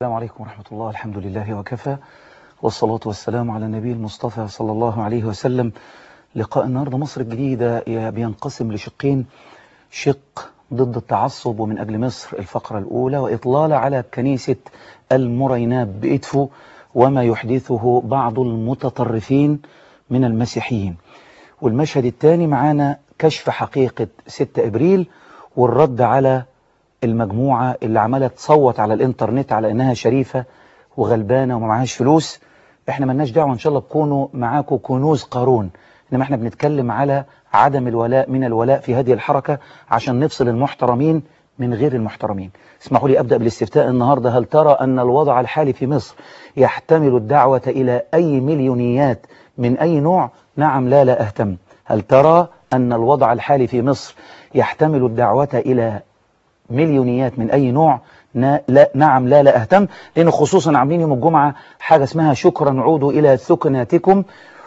السلام عليكم ورحمة الله الحمد لله وكفى والصلاة والسلام على النبي المصطفى صلى الله عليه وسلم لقاء النهاردة مصر الجديدة بينقسم لشقين شق ضد التعصب ومن أجل مصر الفقرة الأولى وإطلالة على كنيسة المريناب بإدفو وما يحدثه بعض المتطرفين من المسيحيين والمشهد الثاني معانا كشف حقيقة 6 إبريل والرد على المجموعة اللي عمالة تصوت على الانترنت على انها شريفة وغلبانة وما معهاش فلوس احنا ملناش دعوة ان شاء الله تكونوا معاكم كنوز قارون انما احنا بنتكلم على عدم الولاء من الولاء في هذه الحركة عشان نفصل المحترمين من غير المحترمين اسمحوا لي أبدأ بالاستفتاء النهاردة هل ترى أن الوضع الحالي في مصر يحتمل الدعوة إلى أي مليونيات من أي نوع نعم لا لا أهتم هل ترى أن الوضع الحالي في مصر يحتمل الدعوة إلى مليونيات من أي نوع لا نعم لا لا أهتم لأنه خصوصا عاملين يوم الجمعة حاجة اسمها شكرا عودوا إلى سكناتكم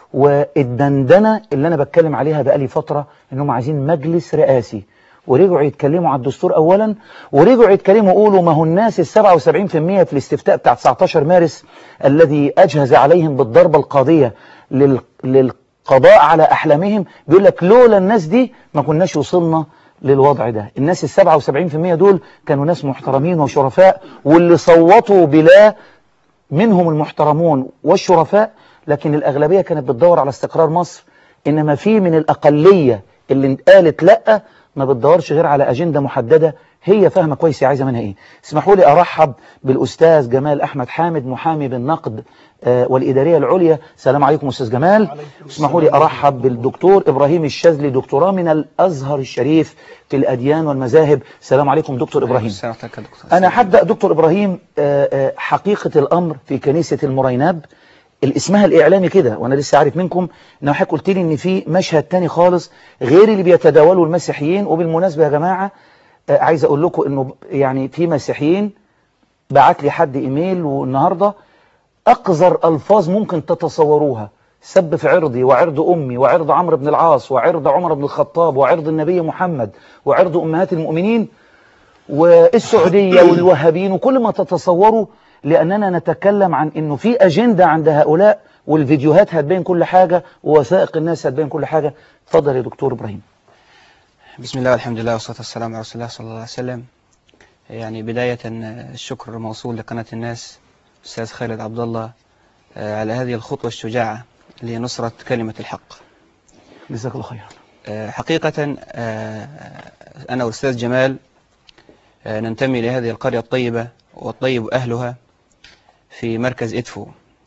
والدندنة اللي أنا بتكلم عليها بقالي فترة إنهم عايزين مجلس رئاسي ورجعوا يتكلموا على الدستور أولا ورجعوا يتكلموا يقولوا ما هو الناس السبعة وسبعين في المية في الاستفتاء بتاع 19 مارس الذي أجهز عليهم بالضربة القاضية لل... للقضاء على أحلامهم بيقول لك لولا الناس دي ما كناش وصلنا للوضع ده الناس السبعة وسبعين في المية دول كانوا ناس محترمين وشرفاء واللي صوتوا بلا منهم المحترمون والشرفاء لكن الأغلبية كانت بتدور على استقرار مصر إنما في من الأقلية اللي قالت لأ ما بتدورش غير على أجندة محددة هي فاهمة كويس عايزة منها إيه اسمحوا لي أرحب بالأستاذ جمال أحمد حامد محامي بالنقد آه والإدارية العليا السلام عليكم أستاذ جمال اسمحوا لي أرحب بالدكتور إبراهيم الشاذلي دكتوراه من الأزهر الشريف في الأديان والمذاهب السلام عليكم دكتور إبراهيم أنا هبدأ دكتور إبراهيم آه آه حقيقة الأمر في كنيسة المريناب الاسمها الإعلامي كده وأنا لسه عارف منكم إنه حضرتك قلت لي إن في مشهد تاني خالص غير اللي بيتداولوا المسيحيين وبالمناسبة يا جماعة آه عايز أقول لكم إنه يعني في مسيحيين بعت لي حد إيميل والنهاردة أقذر ألفاظ ممكن تتصوروها سب في عرضي وعرض أمي وعرض عمرو بن العاص وعرض عمر بن الخطاب وعرض النبي محمد وعرض أمهات المؤمنين والسعودية والوهابين وكل ما تتصوروا لأننا نتكلم عن أنه في أجندة عند هؤلاء والفيديوهات هتبين كل حاجة ووثائق الناس هتبين كل حاجة تفضل يا دكتور إبراهيم بسم الله والحمد لله والصلاة والسلام على رسول الله صلى الله عليه وسلم يعني بداية الشكر موصول لقناة الناس أستاذ خالد عبد الله على هذه الخطوة الشجاعة لنصرة كلمة الحق جزاك الله خير حقيقة أنا والأستاذ جمال ننتمي لهذه القرية الطيبة والطيب أهلها في مركز إدفو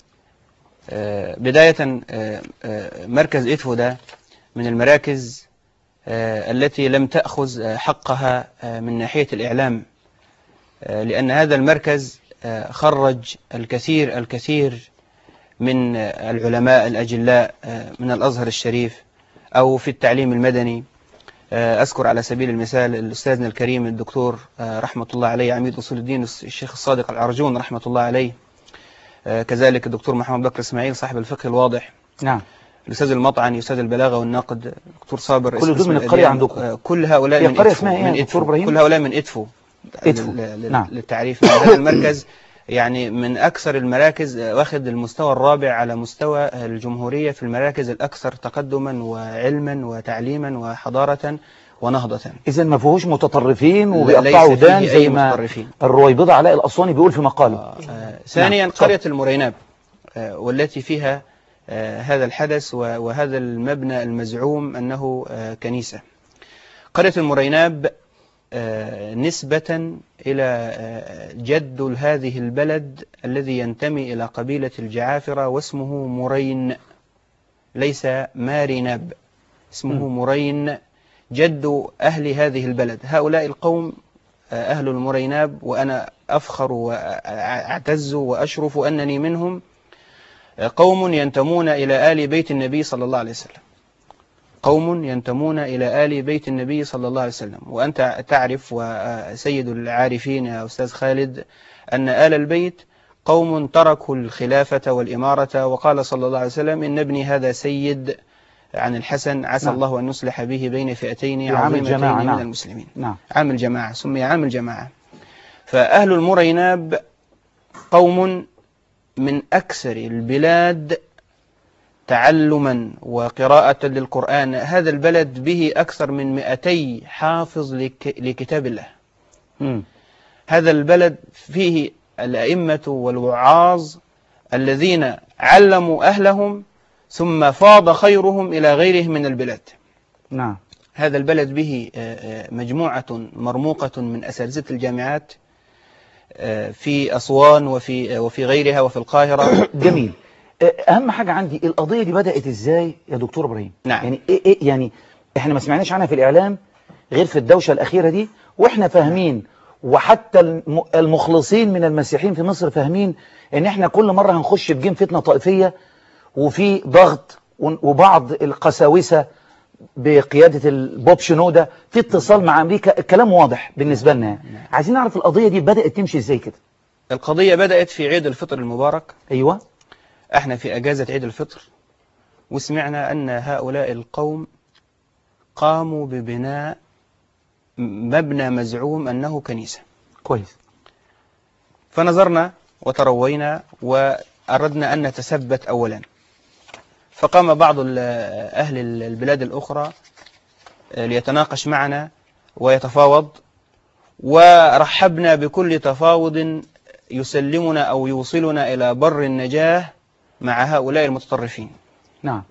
بداية مركز إدفو ده من المراكز التي لم تأخذ حقها من ناحية الإعلام لأن هذا المركز خرج الكثير الكثير من العلماء الأجلاء من الأزهر الشريف أو في التعليم المدني أذكر على سبيل المثال الأستاذنا الكريم الدكتور رحمة الله عليه عميد أصول الدين الشيخ الصادق العرجون رحمة الله عليه كذلك الدكتور محمد بكر إسماعيل صاحب الفقه الواضح نعم الأستاذ المطعني أستاذ البلاغة والنقد دكتور صابر كل دول من القرية عندكم كل هؤلاء من القرية اسمها إيه دكتور إبراهيم كل هؤلاء من إدفو إدفو نعم للتعريف هذا المركز يعني من أكثر المراكز واخد المستوى الرابع على مستوى الجمهورية في المراكز الأكثر تقدما وعلما وتعليما وحضارة ونهضة إذا ما فيهوش متطرفين وبيقطعوا ودان زي ما متطرفين. الرويبضة علاء الأسواني بيقول في مقاله آه آه ثانيا نعم. قرية المريناب آه والتي فيها آه هذا الحدث وهذا المبنى المزعوم أنه آه كنيسة قرية المريناب نسبة إلى جد هذه البلد الذي ينتمي إلى قبيلة الجعافرة واسمه مرين ليس ماريناب اسمه مرين جد أهل هذه البلد هؤلاء القوم أهل المريناب وأنا أفخر وأعتز وأشرف أنني منهم قوم ينتمون إلى آل بيت النبي صلى الله عليه وسلم قوم ينتمون إلى آل بيت النبي صلى الله عليه وسلم وأنت تعرف وسيد العارفين يا أستاذ خالد أن آل البيت قوم تركوا الخلافة والإمارة وقال صلى الله عليه وسلم إن ابني هذا سيد عن الحسن عسى نعم. الله أن يصلح به بين فئتين عام عظيمتين الجماعة، من نعم. المسلمين نعم عام الجماعة سمي عام الجماعة فأهل المريناب قوم من أكثر البلاد تعلما وقراءة للقرآن هذا البلد به أكثر من 200 حافظ لك لكتاب الله مم. هذا البلد فيه الأئمة والوعاظ الذين علموا أهلهم ثم فاض خيرهم إلى غيرهم من البلاد نعم هذا البلد به آه، آه، مجموعة مرموقة من أساتذة الجامعات آه، في أسوان وفي وفي غيرها وفي القاهرة جميل آه، اهم حاجه عندي القضيه دي بدات ازاي يا دكتور ابراهيم نعم. يعني ايه ايه يعني احنا ما سمعناش عنها في الاعلام غير في الدوشه الاخيره دي واحنا فاهمين وحتى الم- المخلصين من المسيحيين في مصر فاهمين ان احنا كل مره هنخش في جيم فتنه طائفيه وفي ضغط ون- وبعض القساوسه بقياده البوب شنوده في اتصال مع امريكا الكلام واضح بالنسبه لنا يعني. عايزين نعرف القضيه دي بدات تمشي ازاي كده القضية بدأت في عيد الفطر المبارك ايوه احنا في أجازة عيد الفطر وسمعنا أن هؤلاء القوم قاموا ببناء مبنى مزعوم أنه كنيسة كويس فنظرنا وتروينا وأردنا أن نتثبت أولا فقام بعض ال- أهل البلاد الأخرى ليتناقش معنا ويتفاوض ورحبنا بكل تفاوض يسلمنا أو يوصلنا إلى بر النجاة مع هؤلاء المتطرفين نعم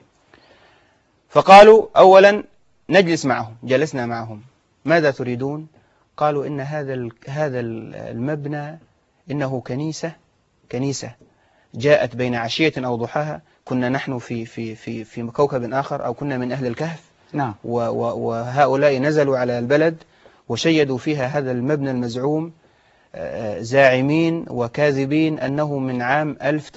فقالوا أولا نجلس معهم جلسنا معهم ماذا تريدون قالوا إن هذا ال- هذا ال- المبنى إنه كنيسة كنيسة جاءت بين عشية أو ضحاها كنا نحن في في في في كوكب آخر أو كنا من أهل الكهف نعم و- و- وهؤلاء نزلوا على البلد وشيدوا فيها هذا المبنى المزعوم آه، زاعمين وكاذبين أنه من عام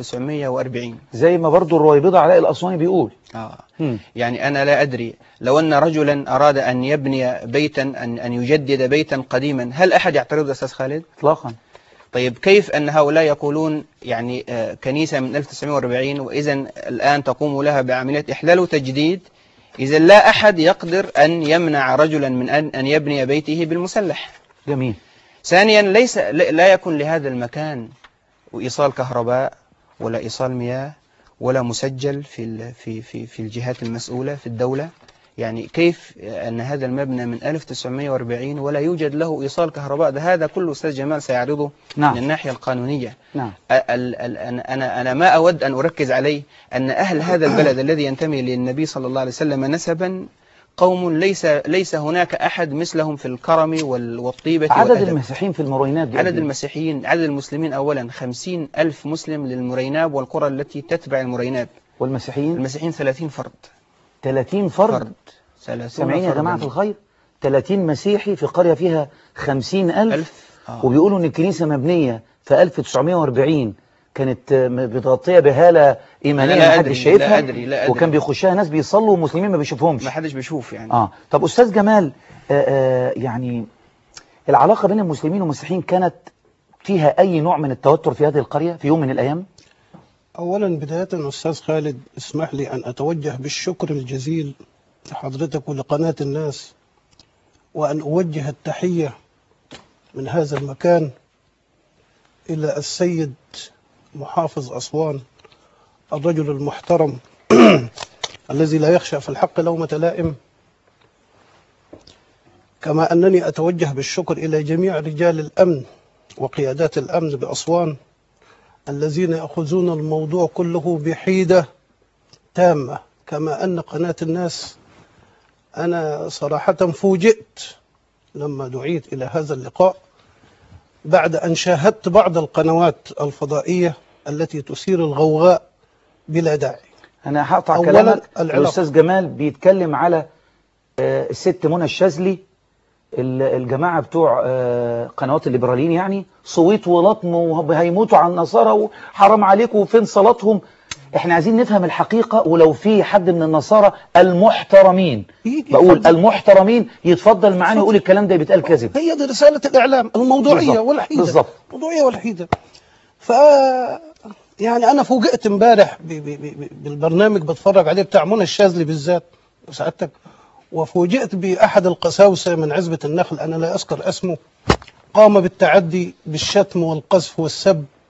1940 زي ما برضو الرويبضة علاء الأسواني بيقول آه. مم. يعني أنا لا أدري لو أن رجلا أراد أن يبني بيتا أن, أن يجدد بيتا قديما هل أحد يعترض أستاذ خالد؟ إطلاقا طيب كيف أن هؤلاء يقولون يعني آه، كنيسة من 1940 وإذا الآن تقوم لها بعملية إحلال وتجديد إذا لا أحد يقدر أن يمنع رجلا من أن, أن يبني بيته بالمسلح جميل ثانيا ليس لا يكن لهذا المكان إيصال كهرباء ولا إيصال مياه ولا مسجل في ال- في في في الجهات المسؤولة في الدولة يعني كيف أن هذا المبنى من 1940 ولا يوجد له إيصال كهرباء ده هذا كله أستاذ جمال سيعرضه من نعم الناحية القانونية نعم ال- ال- أنا أنا أنا ما أود أن أركز عليه أن أهل هذا البلد الذي ينتمي للنبي صلى الله عليه وسلم نسبا قوم ليس ليس هناك أحد مثلهم في الكرم وال- والطيبة عدد والأدب. المسيحيين في المروينات دي عدد قد إيه؟ المسيحيين عدد المسلمين أولا خمسين ألف مسلم للمريناب والقرى التي تتبع المريناب والمسيحيين المسيحيين ثلاثين فرد 30 فرد فرد ثلاثون سامعين يا فردا. جماعة في الخير 30 مسيحي في قرية فيها 50 ألف ألف آه. وبيقولوا إن الكنيسة مبنية في 1940 كانت آه، متغطية بهالة إيمانية لا ما أدري، حدش شايفها لا أدري، لا أدري. وكان بيخشها ناس بيصلوا ومسلمين ما بيشوفهمش ما حدش بيشوف يعني اه طب استاذ جمال آه آه يعني العلاقه بين المسلمين والمسيحيين كانت فيها اي نوع من التوتر في هذه القريه في يوم من الايام أولا بداية أستاذ خالد اسمح لي أن أتوجه بالشكر الجزيل لحضرتك ولقناة الناس وأن أوجه التحية من هذا المكان إلى السيد محافظ أسوان الرجل المحترم الذي لا يخشى في الحق لومة لائم كما أنني أتوجه بالشكر إلى جميع رجال الأمن وقيادات الأمن بأسوان الذين يأخذون الموضوع كله بحيدة تامة كما أن قناة الناس أنا صراحة فوجئت لما دعيت إلى هذا اللقاء بعد أن شاهدت بعض القنوات الفضائية التي تثير الغوغاء بلا داعي انا هقطع أولاً كلامك العلاقة. الاستاذ جمال بيتكلم على آه الست منى الشاذلي ال- الجماعه بتوع آه قنوات الليبراليين يعني صويت ولطم وهيموتوا على النصارى وحرام عليكم وفين صلاتهم احنا عايزين نفهم الحقيقه ولو في حد من النصارى المحترمين يجي بقول يفضل. المحترمين يتفضل معانا يقول الكلام ده بيتقال كذب هي دي رسالة الإعلام الموضوعية بالظبط. والحيدة بالظبط. الموضوعية والحيدة ف يعني أنا فوجئت امبارح ب- ب- ب- بالبرنامج بتفرج عليه بتاع منى الشاذلي بالذات وسعادتك وفوجئت بأحد القساوسة من عزبة النخل أنا لا أذكر اسمه قام بالتعدي بالشتم والقذف والسب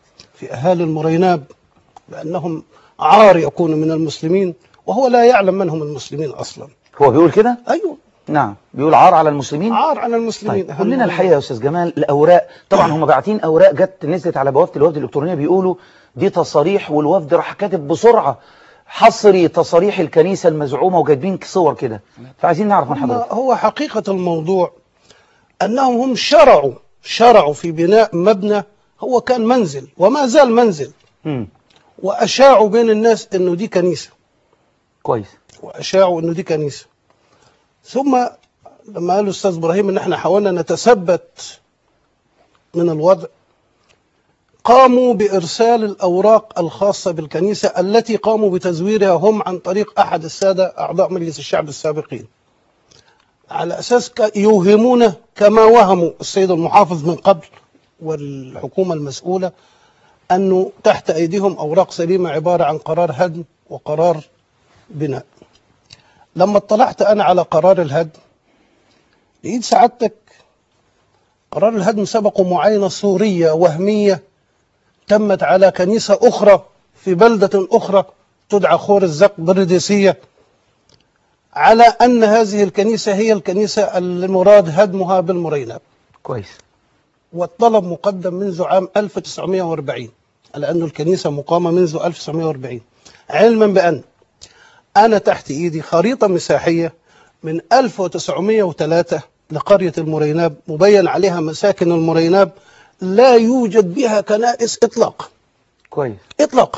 في أهالي المريناب بأنهم عار يكونوا من المسلمين وهو لا يعلم من هم المسلمين أصلا هو بيقول كده أيوه نعم بيقول عار على المسلمين عار على المسلمين طيب قول لنا الحقيقه يا استاذ جمال الاوراق طبعا هم باعتين اوراق جت نزلت على بوابه الوفد الالكترونيه بيقولوا دي تصاريح والوفد راح كاتب بسرعه حصري تصاريح الكنيسه المزعومه وجايبين صور كده فعايزين نعرف من هم- حضرتك هو حقيقة الموضوع أنهم هم شرعوا شرعوا في بناء مبنى هو كان منزل وما زال منزل امم وأشاعوا بين الناس أنه دي كنيسة كويس وأشاعوا أنه دي كنيسة ثم لما قال الأستاذ إبراهيم أن احنا حاولنا نتثبت من الوضع قاموا بإرسال الأوراق الخاصة بالكنيسة التي قاموا بتزويرها هم عن طريق أحد السادة أعضاء مجلس الشعب السابقين على أساس ك- يوهمون كما وهموا السيد المحافظ من قبل والحكومة المسؤولة أنه تحت أيديهم أوراق سليمة عبارة عن قرار هدم وقرار بناء لما اطلعت أنا على قرار الهدم لقيت سعادتك قرار الهدم سبقه معاينة صورية وهمية تمت على كنيسة أخرى في بلدة أخرى تدعى خور الزق بالرديسية على أن هذه الكنيسة هي الكنيسة المراد هدمها بالمريناب كويس والطلب مقدم منذ عام 1940 على أن الكنيسة مقامة منذ 1940 علما بأن أنا تحت إيدي خريطة مساحية من 1903 لقرية المريناب مبين عليها مساكن المريناب لا يوجد بها كنائس إطلاقا كويس إطلاقا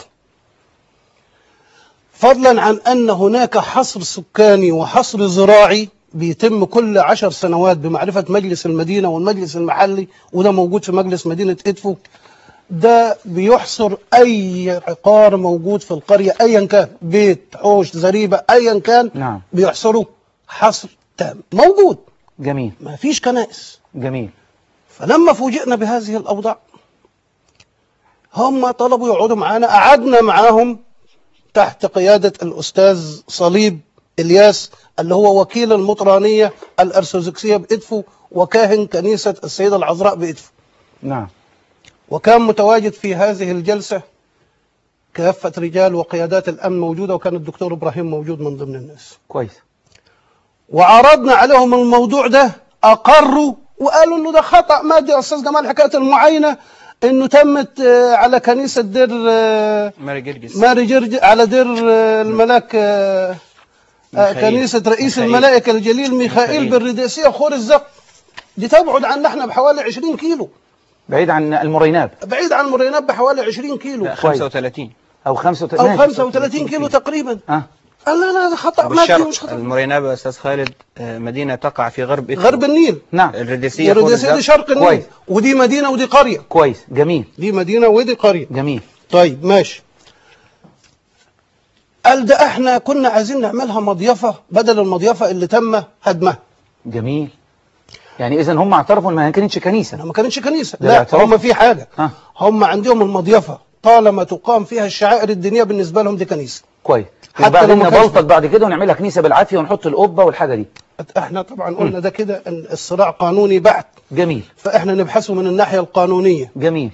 فضلا عن أن هناك حصر سكاني وحصر زراعي بيتم كل عشر سنوات بمعرفة مجلس المدينة والمجلس المحلي وده موجود في مجلس مدينة إدفو ده بيحصر أي عقار موجود في القرية أيا كان بيت حوش زريبة أيا كان نعم بيحصره حصر تام موجود جميل ما فيش كنائس جميل فلما فوجئنا بهذه الأوضاع هم طلبوا يقعدوا معانا قعدنا معاهم تحت قيادة الأستاذ صليب إلياس اللي هو وكيل المطرانية الأرثوذكسية بإدفو وكاهن كنيسة السيدة العذراء بإدفو نعم وكان متواجد في هذه الجلسة كافة رجال وقيادات الأمن موجودة وكان الدكتور إبراهيم موجود من ضمن الناس كويس وعرضنا عليهم الموضوع ده أقروا وقالوا إنه ده خطأ مادي يا أستاذ جمال حكاية المعاينة إنه تمت آه، على كنيسة دير آه، ماري جرجس ماري جرج على دير آه، الملاك آه، آه، ميخائيل. كنيسة رئيس ميخائيل. الملائكة الجليل ميخائيل ميخائيل. بالرديسية خور الزق دي تبعد عنا احنا بحوالي 20 كيلو بعيد عن المريناب بعيد عن مرينات بحوالي 20 كيلو لا كويس. 35 او 35 أو 35 كيلو تقريبا اه قال لا لا ده خطأ مادي بالشرق مش خطأ المريناب يا استاذ خالد آه، مدينه تقع في غرب إدفو. غرب النيل نعم الرديسيه الرديسية دي شرق النيل كويس. ودي مدينة ودي قرية كويس جميل دي مدينة ودي قرية جميل طيب ماشي قال ده احنا كنا عايزين نعملها مضيفة بدل المضيفة اللي تم هدمها جميل يعني اذا هم اعترفوا ان ما كانتش كنيسه ما كانتش كنيسة ده لا الاعتراف. هم في حاجة ها هم عندهم المضيفة طالما تقام فيها الشعائر الدينية بالنسبة لهم دي كنيسة كويس حتى وبعدين لو ما كانش- نبلطج بعد كده ونعملها كنيسه بالعافيه ونحط القبه والحاجه دي احنا طبعا قلنا ده كده إن الصراع قانوني بحت جميل فاحنا نبحثه من الناحية القانونية جميل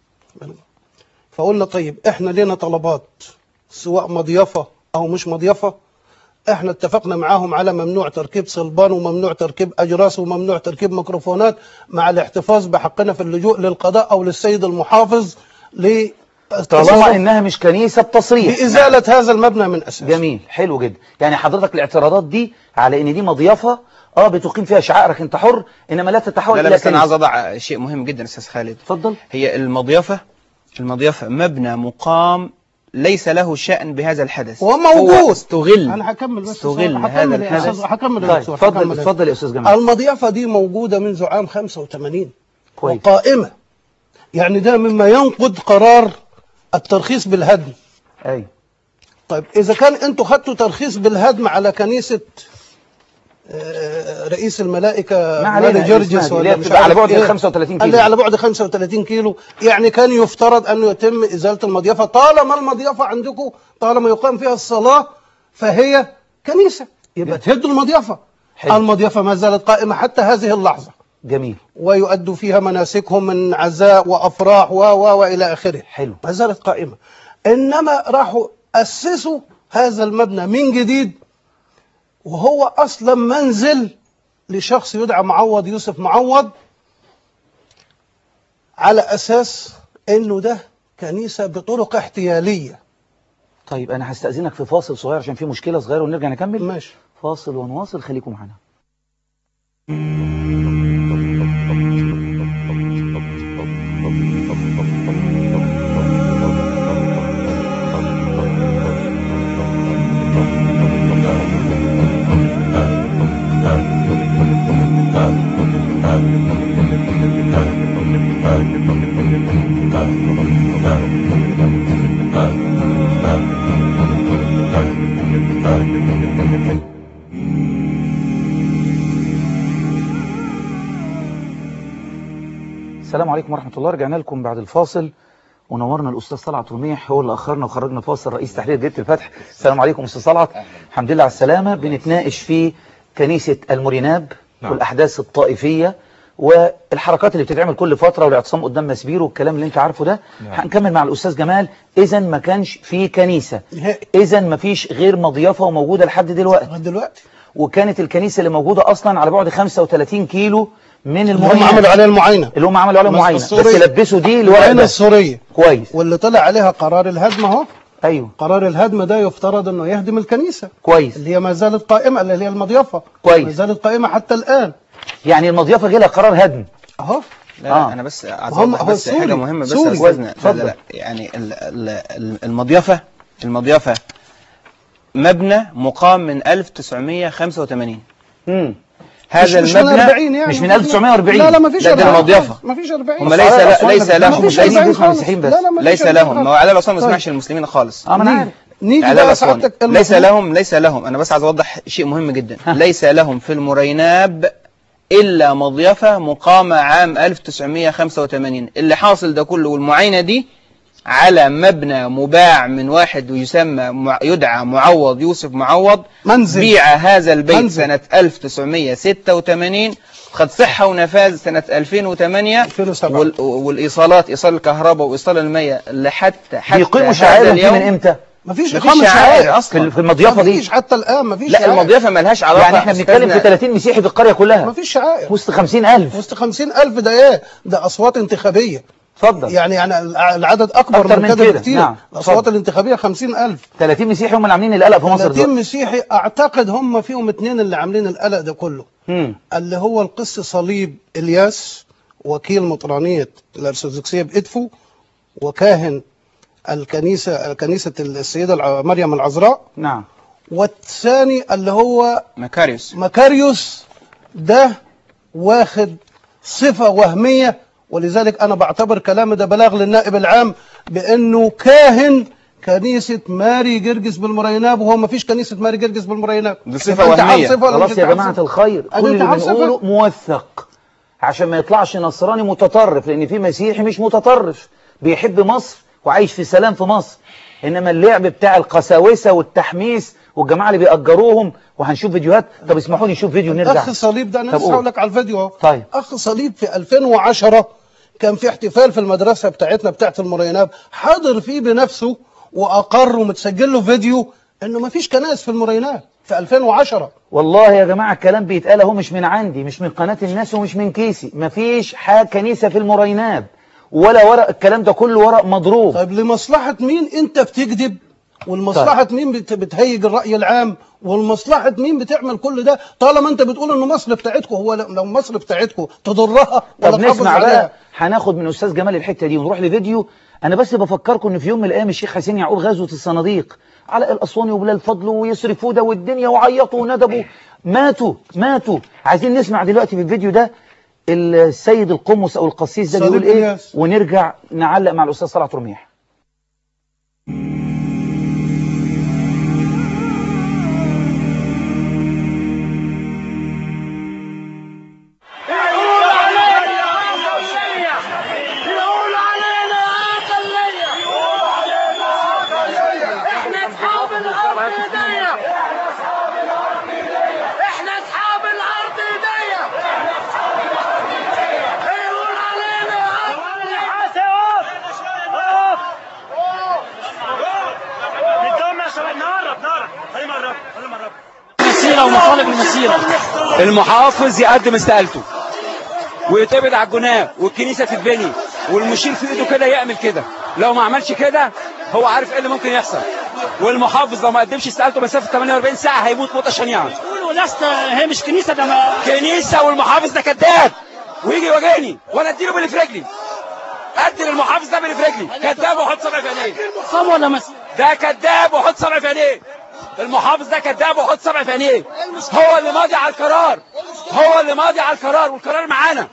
فقلنا طيب احنا لنا طلبات سواء مضيفة او مش مضيفة احنا اتفقنا معاهم على ممنوع تركيب صلبان وممنوع تركيب اجراس وممنوع تركيب ميكروفونات مع الاحتفاظ بحقنا في اللجوء للقضاء او للسيد المحافظ ل طالما انها مش كنيسه بتصريح بإزالة هذا المبنى من أساسه جميل حلو جدا يعني حضرتك الاعتراضات دي على ان دي مضيفه اه بتقيم فيها شعائرك انت حر انما لا تتحول لا لا الى بس انا عايز كنيسه اضع شيء مهم جدا استاذ خالد اتفضل هي المضيفه المضيفه مبنى مقام ليس له شأن بهذا الحدث هو موجود. استغل انا هكمل بس استغل هكمل هذا يا الحدث أستاذ- هكمل يا طيب دكتور، اتفضل هكمل. اتفضل يا استاذ جمال المضيفة دي موجودة منذ عام 85 كويس وقائمة يعني ده مما ينقض قرار الترخيص بالهدم ايوه طيب إذا كان أنتوا خدتوا ترخيص بالهدم على كنيسة آه، رئيس الملائكة ما علينا ماري جرجس اسمها دي، اللي ولا هي مش بتبقى على عارف بعد إيه. 35 قال لي كيلو. على بعد 35 كيلو يعني كان يفترض أنه يتم إزالة المضيفة طالما المضيفة عندكم طالما يقام فيها الصلاة فهي كنيسة يبقى تهدوا المضيفة حلو. المضيفة ما زالت قائمة حتى هذه اللحظة جميل ويؤدوا فيها مناسكهم من عزاء وأفراح و و وإلى آخره حلو ما زالت قائمة إنما راحوا أسسوا هذا المبنى من جديد وهو أصلا منزل لشخص يدعى معوض يوسف معوض على أساس إنه ده كنيسة بطرق احتيالية طيب انا هستأذنك في فاصل صغير عشان في مشكلة صغيرة ونرجع نكمل ماشي فاصل ونواصل خليكم معنا السلام عليكم ورحمة الله رجعنا لكم بعد الفاصل ونورنا الأستاذ طلعت رميح هو اللي أخرنا وخرجنا فاصل رئيس تحرير جريدة الفتح السلام عليكم أستاذ طلعت الحمد لله على السلامة بنتناقش في كنيسة الموريناب نعم. والأحداث الطائفية والحركات اللي بتتعمل كل فترة والاعتصام قدام مسبير والكلام اللي انت عارفه ده نعم. هنكمل مع الأستاذ جمال إذا ما كانش في كنيسة نهائي إذا ما فيش غير مضيافة وموجودة لحد دلوقتي لغاية دلوقتي وكانت الكنيسة اللي موجودة أصلا على بعد 35 كيلو من هم الموريناب عملوا عليها المعاينة اللي هم عملوا عليها بس معاينة بس السورية. لبسوا دي الورق المعاينة ده السورية كويس واللي طلع عليها قرار الهدم اهو ايوه قرار الهدم ده يفترض انه يهدم الكنيسة كويس اللي هي ما زالت قائمة اللي هي المضيافة كويس. ما زالت قائمة حتى الآن يعني المضيافة جه لها قرار هدم اهو لا, آه. لا انا بس عايز هم- اوضح هو بس سوري. حاجه مهمه بس سوري. يا استاذنا لا, اتفضل. لا, لا يعني ال ال ال المضيافه المضيافه مبنى مقام من 1985 امم هذا مش, مش من المبنى 40 يعني مش من 1940. لا لا ما فيش لا، ده 40 المضيافة. ما فيش 40 هم ليس لا ليس لا، لهم مفيش ليس, 40 خالص. مسيحيين بس. لا لا ما فيش ليس 40 لهم ما هو عدالة الأصلا ما طيب. يسمعش المسلمين خالص اه ما انا عارف نيجي عدالة بقى أصلا سعادتك ليس المفروض- لهم ليس لهم أنا بس عايز أوضح شيء مهم جدا ها. ليس لهم في المريناب إلا مضيفة مقامة عام 1985 اللي حاصل ده كله والمعاينة دي على مبنى مباع من واحد يسمى مع- يدعى معوض يوسف معوض منزل بيع هذا البيت منزل. سنة 1986 قد صح ونفاذ سنة 2008 2007. وال- والإيصالات إيصال الكهرباء وإيصال المياه لحتى حتى بيقيموا هذا شعائرهم دي اليوم من امتى ما فيش مفيش إقامة شعائر شعائر أصلا. في في المضيافة ما دي فيش حتى الآن ما فيش لا شعائر. المضيافة ملهاش علاقة يعني احنا بنتكلم في أستاذنا. 30 مسيحي في القرية ما كلها فيش شعائر وسط 50000 وسط 50000 ده ايه ده أصوات انتخابية اتفضل يعني يعني الع- العدد أكبر أكتر من من كده كده. بكتير نعم. الأصوات اتفضل. الانتخابية 50000 30 مسيحي هم اللي عاملين القلق في مصر 30 دلوقتي مسيحي أعتقد هم فيهم اتنين اللي عاملين القلق ده كله امم اللي هو القس صليب إلياس وكيل مطرانية الأرثوذكسية بإدفو وكاهن الكنيسة كنيسة السيدة الع- مريم العذراء نعم والثاني اللي هو مكاريوس مكاريوس ده واخد صفة وهمية ولذلك أنا بعتبر كلامي ده بلاغ للنائب العام بأنه كاهن كنيسة ماري جرجس بالمريناب وهو ما فيش كنيسة ماري جرجس بالمريناب دي صفة أنت عارف وهمية. صفة ولا مش خلاص أنت يا عارف جماعة صفة؟ الخير أنا كل اللي أنت عارف بنقوله صفة؟ موثق عشان ما يطلعش نصراني متطرف لأن في مسيحي مش متطرف بيحب مصر وعايش في سلام في مصر إنما اللعب بتاع القساوسة والتحميس والجماعة اللي بيأجروهم وهنشوف فيديوهات طب اسمحوا لي نشوف فيديو نرجع أخ صليب ده أنا طب لسه قول. هقول لك على الفيديو أهو طيب. أخ صليب في 2010 كان في احتفال في المدرسة بتاعتنا بتاعت المريناب حضر فيه بنفسه وأقر ومتسجل له فيديو إنه ما فيش كنائس في المريناب في 2010 والله يا جماعة الكلام بيتقال اهو مش من عندي مش من قناة الناس ومش من كيسي مفيش حاجة كنيسة في المريناب ولا ورق الكلام ده كله ورق مضروب طيب لمصلحة مين أنت بتكذب والمصلحة مين بت- بتهيج الرأي العام والمصلحة مين بتعمل كل ده طالما أنت بتقول إنه مصر بتاعتكم هو لو لو مصر بتاعتكم تضرها ولا طب تحافظ نسمع عليها بقى هناخد من استاذ جمال الحته دي ونروح لفيديو انا بس بفكركم ان في يوم من الايام الشيخ حسين يعقوب غزوه الصناديق على الاسواني وبلال فضل ويصرفوا ده والدنيا وعيطوا وندبوا ماتوا ماتوا عايزين نسمع دلوقتي في الفيديو ده السيد القمص او القسيس ده صليب بيقول ايه إلياس. ونرجع نعلق مع الاستاذ صلاح رميح يقول علينا أقلية يقول علينا أقلية إحنا أصحاب الأرض إيديا إحنا أصحاب الأرض إيديا مسيرة ومطالب المسيرة المحافظ يقدم استقالته ويتقبض على الجناه والكنيسه تتبني والمشير في ايده كده يعمل كده لو ما عملش كده هو عارف ايه اللي ممكن يحصل والمحافظ لو ما قدمش استقالته مسافه 48 ساعه هيموت موته شنيعه يقولوا لست هي مش كنيسة ده ما كنيسه والمحافظ ده كذاب ويجي يواجهني وانا اديله باللي في رجلي ادي للمحافظ ده باللي في رجلي كذاب وحط صبعي في عينيه صام ولا مسيرة ده كذاب وحط صبعي في عينيه المحافظ ده كذاب وحط صبعي في عينيه هو اللي ماضي على القرار هو اللي ماضي على القرار والقرار معانا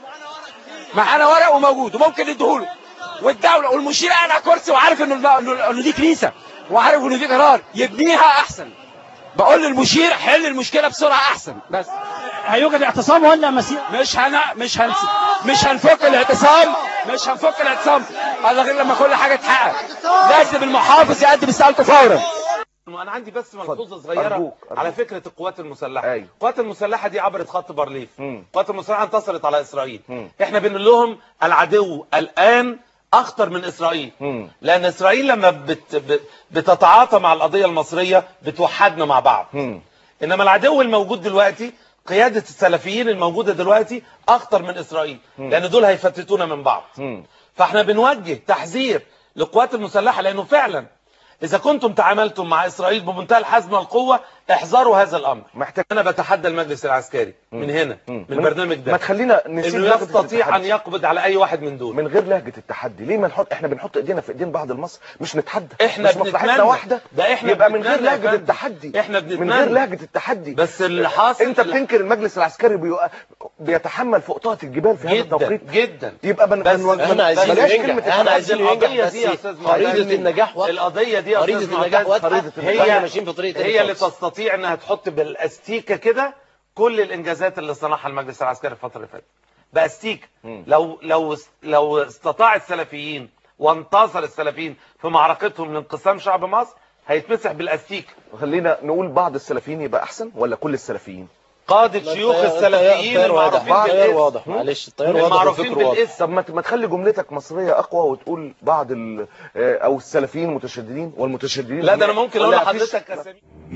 معانا ورق وموجود وممكن نديهوله والدوله والمشير قاعد على كرسي وعارف انه انه إنه دي كنيسه وعارف انه دي قرار يبنيها احسن بقول للمشير حل المشكله بسرعه احسن بس هيوجد اعتصام ولا مسيرة مش هن مش هن مش هنفك الاعتصام مش هنفك الاعتصام الا غير لما كل حاجه تتحقق لازم المحافظ يقدم استقالته فورا انا عندي بس ملحوظه صغيره أرجوك، أرجوك. على فكره القوات المسلحه أيوة. القوات المسلحه دي عبرت خط بارليف مم. القوات المسلحه انتصرت على اسرائيل مم. احنا بنقول لهم العدو الان اخطر من اسرائيل مم. لان اسرائيل لما بت ب- بتتعاطى مع القضيه المصريه بتوحدنا مع بعض مم. انما العدو الموجود دلوقتي قياده السلفيين الموجوده دلوقتي اخطر من اسرائيل لان دول هيفتتونا من بعض مم. فاحنا بنوجه تحذير للقوات المسلحه لانه فعلا اذا كنتم تعاملتم مع اسرائيل بمنتهى الحزم والقوه احذروا هذا الامر محتاج انا بتحدى المجلس العسكري من هنا مم. من البرنامج ما ده تخلينا نسيب انه لهجة يستطيع ان التحدي. يقبض على اي واحد من دول من غير لهجة التحدي ليه ما نحط احنا بنحط ايدينا في ايدين بعض المصر مش نتحدى احنا مش مصلحتنا بنتمنى. واحده ده احنا يبقى من غير بنتمنى يا لهجة فندم. التحدي احنا من بنتمنى. غير لهجة التحدي بس اللي حاصل انت بتنكر المجلس العسكري بيو... بيتحمل فوق طاقة الجبال في هذا جدا التوقيت جدا يبقا بن... بس بن... احنا عايزين بلاش ينجح. كلمة احنا التحدي. عايزين القضية ينجح دي يا بس استاذ خريطة معتز. النجاح واضحة القضية دي يا خريطة استاذ النجاح معتز. واضحة خريطة النجاح. احنا هي ماشيين في طريق تاني هي اللي خالص. تستطيع انها تحط بالاستيكه كده كل الانجازات اللي صنعها المجلس العسكري الفتره اللي فاتت باستيكه مم. لو لو لو استطاع السلفيين وانتصر السلفيين في معركتهم لانقسام شعب مصر هيتمسح بالاستيكه خلينا نقول بعض السلفيين يبقى احسن ولا كل السلفيين قاده لا، شيوخ التيار- السلفيين التيار واضح المعروفين التيار بالاسم واضح معلش التيار واضح المعروفين وفكره واضح بالاسم طب ما ت- ما تخلي جملتك مصرية أقوى وتقول بعض ال... آه، أو السلفيين متشددين والمتشددين لا ده انا ممكن اقول ولا مفيش- لحضرتك اسامي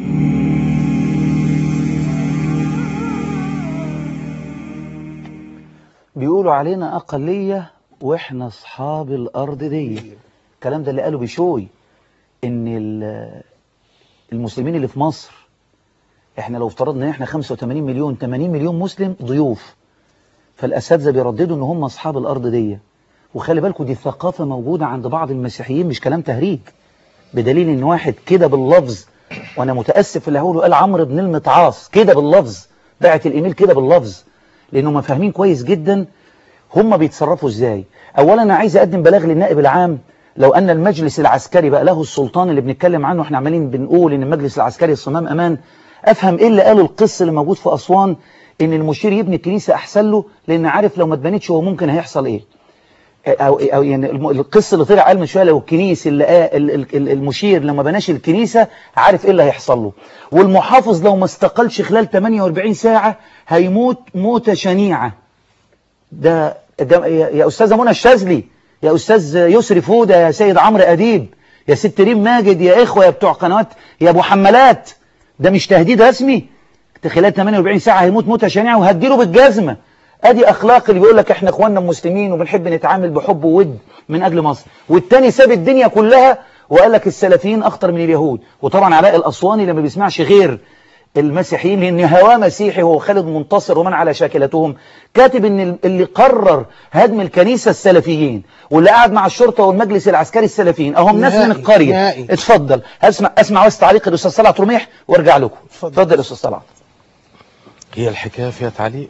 بيقولوا علينا أقلية وإحنا أصحاب الأرض دي الكلام ده اللي قاله بشوي إن ال- المسلمين اللي في مصر إحنا لو افترضنا إن إحنا 85 مليون 80 مليون مسلم ضيوف فالأساتذة بيرددوا إن هم أصحاب الأرض دي وخلي بالكم دي ثقافة موجودة عند بعض المسيحيين مش كلام تهريج بدليل إن واحد كده باللفظ وأنا متأسف في اللي هقوله قال عمرو بن المتعاص كده باللفظ بعت الإيميل كده باللفظ لأنهم فاهمين كويس جدا هم بيتصرفوا ازاي اولا انا عايز اقدم بلاغ للنائب العام لو ان المجلس العسكري بقى له السلطان اللي بنتكلم عنه احنا عمالين بنقول ان المجلس العسكري الصمام امان افهم ايه اللي قاله القس اللي موجود في اسوان ان المشير يبني الكنيسه احسن له لان عارف لو ما اتبنتش هو ممكن هيحصل ايه او او يعني الم- القس اللي طلع قال من شويه لو الكنيس اللي قا- ال- ال- ال- المشير لما بناش الكنيسه عارف ايه اللي هيحصل له والمحافظ لو ما استقلش خلال 48 ساعه هيموت موته شنيعه ده, ده يا يا أستاذة منى الشاذلي يا أستاذ يسري فودة يا سيد عمرو أديب يا ست ريم ماجد يا إخوة يا بتوع قنوات يا أبو حمالات ده مش تهديد رسمي ده خلال 48 ساعة هيموت موتة شنيعة وهديله بالجزمة أدي أخلاق اللي بيقول لك إحنا إخواننا المسلمين وبنحب نتعامل بحب وود من أجل مصر والتاني ساب الدنيا كلها وقال لك السلفيين أخطر من اليهود وطبعا علاء الأسواني لما بيسمعش غير المسيحيين لأن هواه مسيحي هو خالد منتصر ومن على شاكلتهم كاتب ان اللي قرر هدم الكنيسة السلفيين واللي قاعد مع الشرطة والمجلس العسكري السلفيين اهم ناس من نهائي، القرية نهائي. اتفضل اسمع اسمع بس تعليق الاستاذ طلعت رميح وارجع لكم اتفضل. اتفضل يا استاذ طلعت هي الحكاية فيها تعليق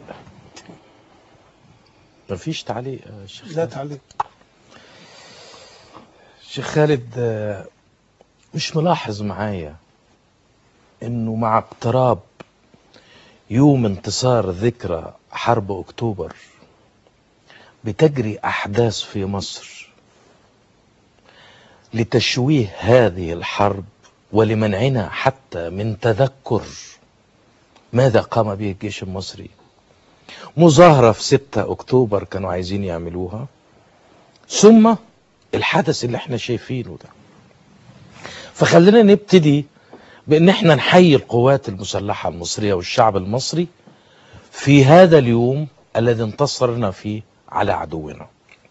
مفيش تعليق يا شيخ لا تعليق شيخ خالد آه، مش ملاحظ معايا انه مع اقتراب يوم انتصار ذكرى حرب اكتوبر بتجري احداث في مصر لتشويه هذه الحرب ولمنعنا حتى من تذكر ماذا قام به الجيش المصري مظاهرة في 6 أكتوبر كانوا عايزين يعملوها ثم الحدث اللي احنا شايفينه ده فخلينا نبتدي بان احنا نحيي القوات المسلحة المصرية والشعب المصري في هذا اليوم الذي انتصرنا فيه على عدونا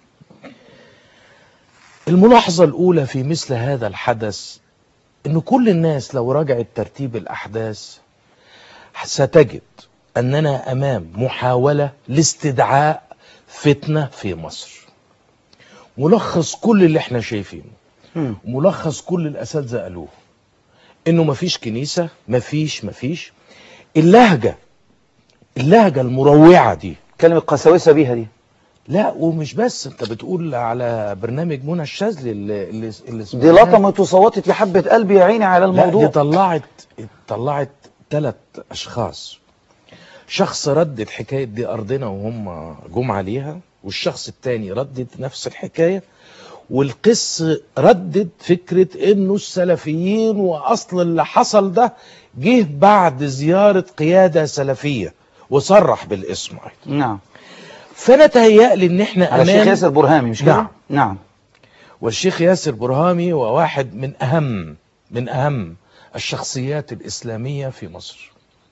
الملاحظة الأولى في مثل هذا الحدث أن كل الناس لو رجعت ترتيب الأحداث ستجد أننا أمام محاولة لاستدعاء فتنة في مصر ملخص كل اللي احنا شايفينه مم. ملخص كل الأساتذة قالوه إنه مفيش كنيسة مفيش مفيش اللهجة اللهجة المروعة دي كلمة قساوسة بيها دي لا ومش بس انت بتقول على برنامج منى الشاذلي اللي اللي, اللي دي سمعناه. لطمت وصوتت يا حبة قلبي يا عيني على لا دي الموضوع طلعت طلعت ثلاث اشخاص شخص ردد حكايه دي ارضنا وهم جم عليها والشخص الثاني ردد نفس الحكايه والقس ردد فكره انه السلفيين واصل اللي حصل ده جه بعد زياره قياده سلفيه وصرح بالاسم أيضا. نعم فانا تهيألي ان احنا على الشيخ امام ياسر برهامي مش كده نعم. نعم والشيخ ياسر برهامي هو واحد من أهم من أهم الشخصيات الإسلامية في مصر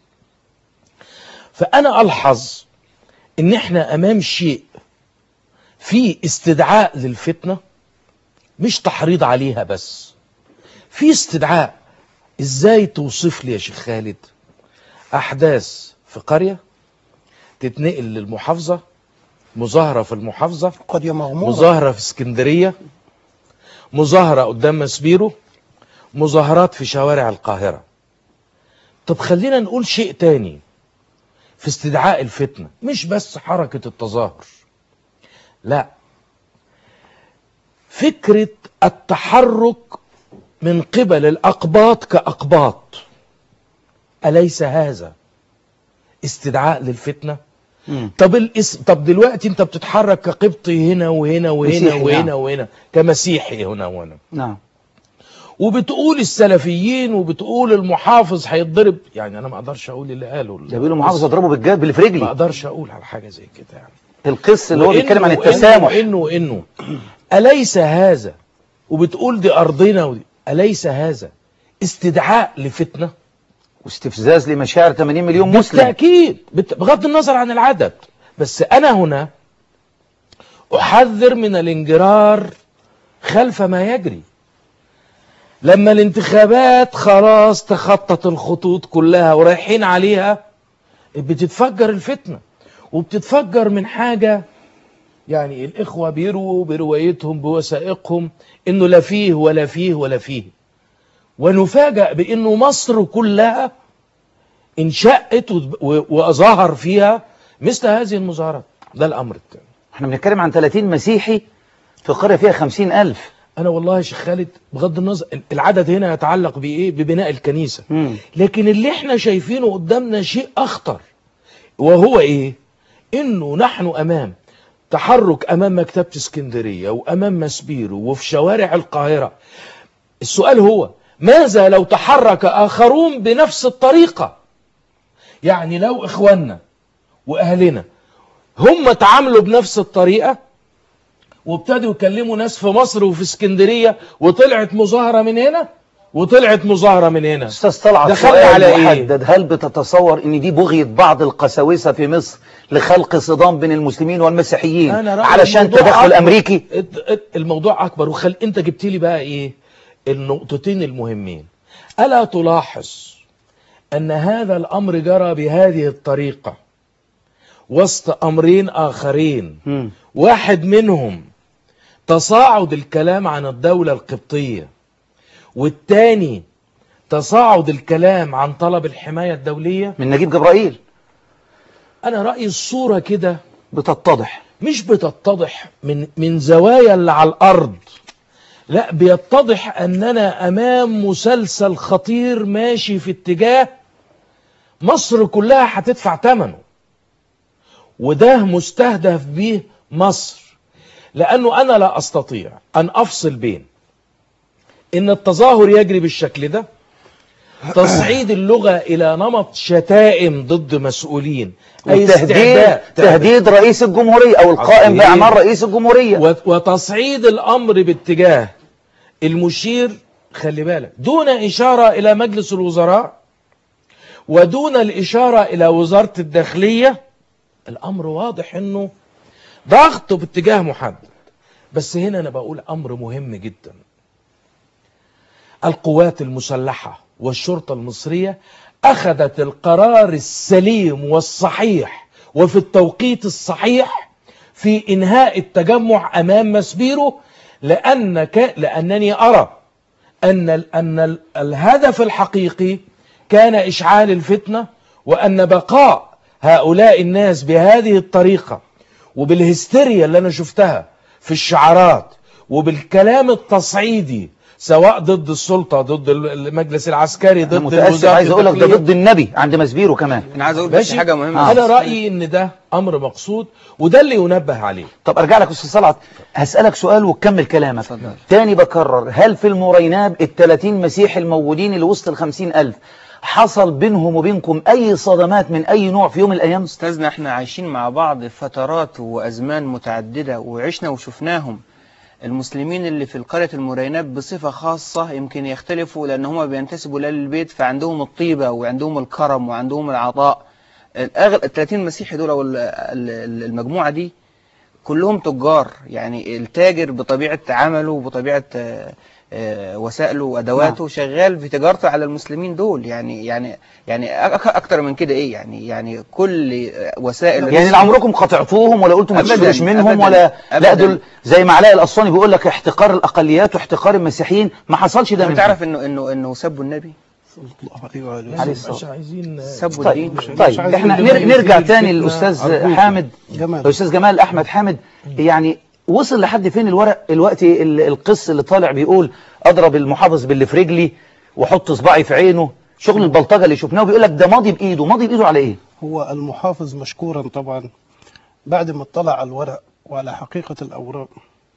فأنا ألحظ إن إحنا أمام شيء في استدعاء للفتنة مش تحريض عليها بس في استدعاء إزاي توصف لي يا شيخ خالد أحداث في قرية تتنقل للمحافظة مظاهرة في المحافظة قد مغمورة مظاهرة في اسكندرية مظاهرة قدام مسبيرو مظاهرات في شوارع القاهرة طب خلينا نقول شيء تاني في استدعاء الفتنة مش بس حركة التظاهر لا فكرة التحرك من قبل الأقباط كأقباط أليس هذا استدعاء للفتنة مم. طب الاسم طب دلوقتي انت بتتحرك كقبطي هنا وهنا وهنا مسيحي، وهنا نعم. وهنا كمسيحي هنا وهنا نعم وبتقول السلفيين وبتقول المحافظ هيتضرب يعني انا ما اقدرش اقول اللي قاله ده بيقولوا محافظ اضربه بالجاب باللي في ما رجلي اقدرش اقول على حاجه زي كده يعني القس اللي هو وإنه- بيتكلم عن وإنه- التسامح وانه وانه اليس هذا وبتقول دي ارضنا ودي اليس هذا استدعاء لفتنه واستفزاز لمشاعر 80 مليون مسلم بالتأكيد بت- بغض النظر عن العدد بس أنا هنا أحذر من الانجرار خلف ما يجري لما الانتخابات خلاص تخطت الخطوط كلها ورايحين عليها بتتفجر الفتنة وبتتفجر من حاجة يعني الإخوة بيروا بروايتهم بوثائقهم إنه لا فيه ولا فيه ولا فيه ونفاجأ بإنه مصر كلها انشأت و- و- وظهر فيها مثل هذه المظاهرات ده الأمر الثاني احنا بنتكلم عن 30 مسيحي في قرية فيها 50 ألف أنا والله يا شيخ خالد بغض النظر العدد هنا يتعلق بإيه ببناء الكنيسة مم. لكن اللي احنا شايفينه قدامنا شيء أخطر وهو إيه إنه نحن أمام تحرك أمام مكتبة اسكندرية وأمام مسبيرو وفي شوارع القاهرة السؤال هو ماذا لو تحرك آخرون بنفس الطريقة يعني لو إخواننا وأهلنا هم تعاملوا بنفس الطريقة وابتدوا يكلموا ناس في مصر وفي اسكندرية وطلعت مظاهرة من هنا وطلعت مظاهرة من هنا استاذ طلعت دخلنا سؤال على إيه؟ محدد هل بتتصور ان دي بغية بعض القساوسة في مصر لخلق صدام بين المسلمين والمسيحيين أنا رأيي علشان الموضوع تدخل أكبر. امريكي الت- الت- الموضوع أكبر وخل أنت جبت لي بقى إيه النقطتين المهمين ألا تلاحظ أن هذا الأمر جرى بهذه الطريقة وسط أمرين آخرين مم. واحد منهم تصاعد الكلام عن الدولة القبطية والتاني تصاعد الكلام عن طلب الحماية الدولية من نجيب جبرائيل أنا رأيي الصورة كده بتتضح مش بتتضح من من زوايا اللي على الارض لا بيتضح اننا امام مسلسل خطير ماشي في اتجاه مصر كلها هتدفع ثمنه وده مستهدف به مصر لانه انا لا استطيع ان افصل بين ان التظاهر يجري بالشكل ده تصعيد اللغة إلى نمط شتائم ضد مسؤولين أي وتهديد استعداد تهديد رئيس الجمهورية او القائم عظيم. باعمال رئيس الجمهورية وت- وتصعيد الامر باتجاه المشير خلي بالك دون إشارة إلى مجلس الوزراء ودون الإشارة إلى وزارة الداخلية الأمر واضح أنه ضغط باتجاه محدد بس هنا أنا بقول أمر مهم جدا القوات المسلحة والشرطة المصرية أخذت القرار السليم والصحيح وفي التوقيت الصحيح في إنهاء التجمع أمام مسبيرو لأنك لأنني أرى أن ال أن ال الهدف الحقيقي كان إشعال الفتنة وأن بقاء هؤلاء الناس بهذه الطريقة وبالهستيريا اللي أنا شفتها في الشعارات وبالكلام التصعيدي سواء ضد السلطة ضد المجلس العسكري أنا ضد متأسف الوزارة عايز أقول لك ده الداخلية. ضد النبي عند مسبيرو كمان انا عايز اقول بس ماشي حاجه مهمه انا رايي ان ده امر مقصود وده اللي ينبه عليه طب ارجع لك استاذ صلعت هسألك سؤال وتكمل كلامك اتفضل. تاني بكرر هل في المريناب ال 30 مسيحي الموجودين اللي وسط ال 50 ألف حصل بينهم وبينكم أي صدمات من أي نوع في يوم من الأيام استاذنا احنا عايشين مع بعض فترات وازمان متعدده وعشنا وشفناهم المسلمين اللي في القرية المرينات بصفة خاصة يمكن يختلفوا لأن هم بينتسبوا لآل البيت فعندهم الطيبة وعندهم الكرم وعندهم العطاء الأغل... ال 30 مسيحي دول أو ال- ال- المجموعة دي كلهم تجار يعني التاجر بطبيعة عمله وبطبيعة آه، آه، وسائله وأدواته شغال في تجارته على المسلمين دول يعني يعني يعني أك- أكتر من كده إيه يعني يعني كل وسائل يعني لا عمركم قطعتوهم ولا قلتوا ما أبداً، تشتروش منهم أبداً، ولا لا أبداً. دول زي ما علاء الأسواني بيقول لك احتقار الأقليات واحتقار المسيحيين ما حصلش ده أنت منهم تعرف إنه إنه إنه سبوا النبي صلى الله عليه وآله عليه وسلم. الصلاة مش عايزين سبوا طيب الدين مش طيب عايزين احنا نبقى نر- نرجع في تاني الفتنة. للأستاذ أرجوكم. حامد جمال الأستاذ جمال أحمد حامد يعني وصل لحد فين الورق الوقت ال- القس اللي طالع بيقول أضرب المحافظ باللي في رجلي وحط صباعي في عينه شغل البلطجة اللي شفناه بيقول لك ده ماضي بإيده ماضي بإيده على إيه هو المحافظ مشكورا طبعا بعد ما اطلع على الورق وعلى حقيقة الأوراق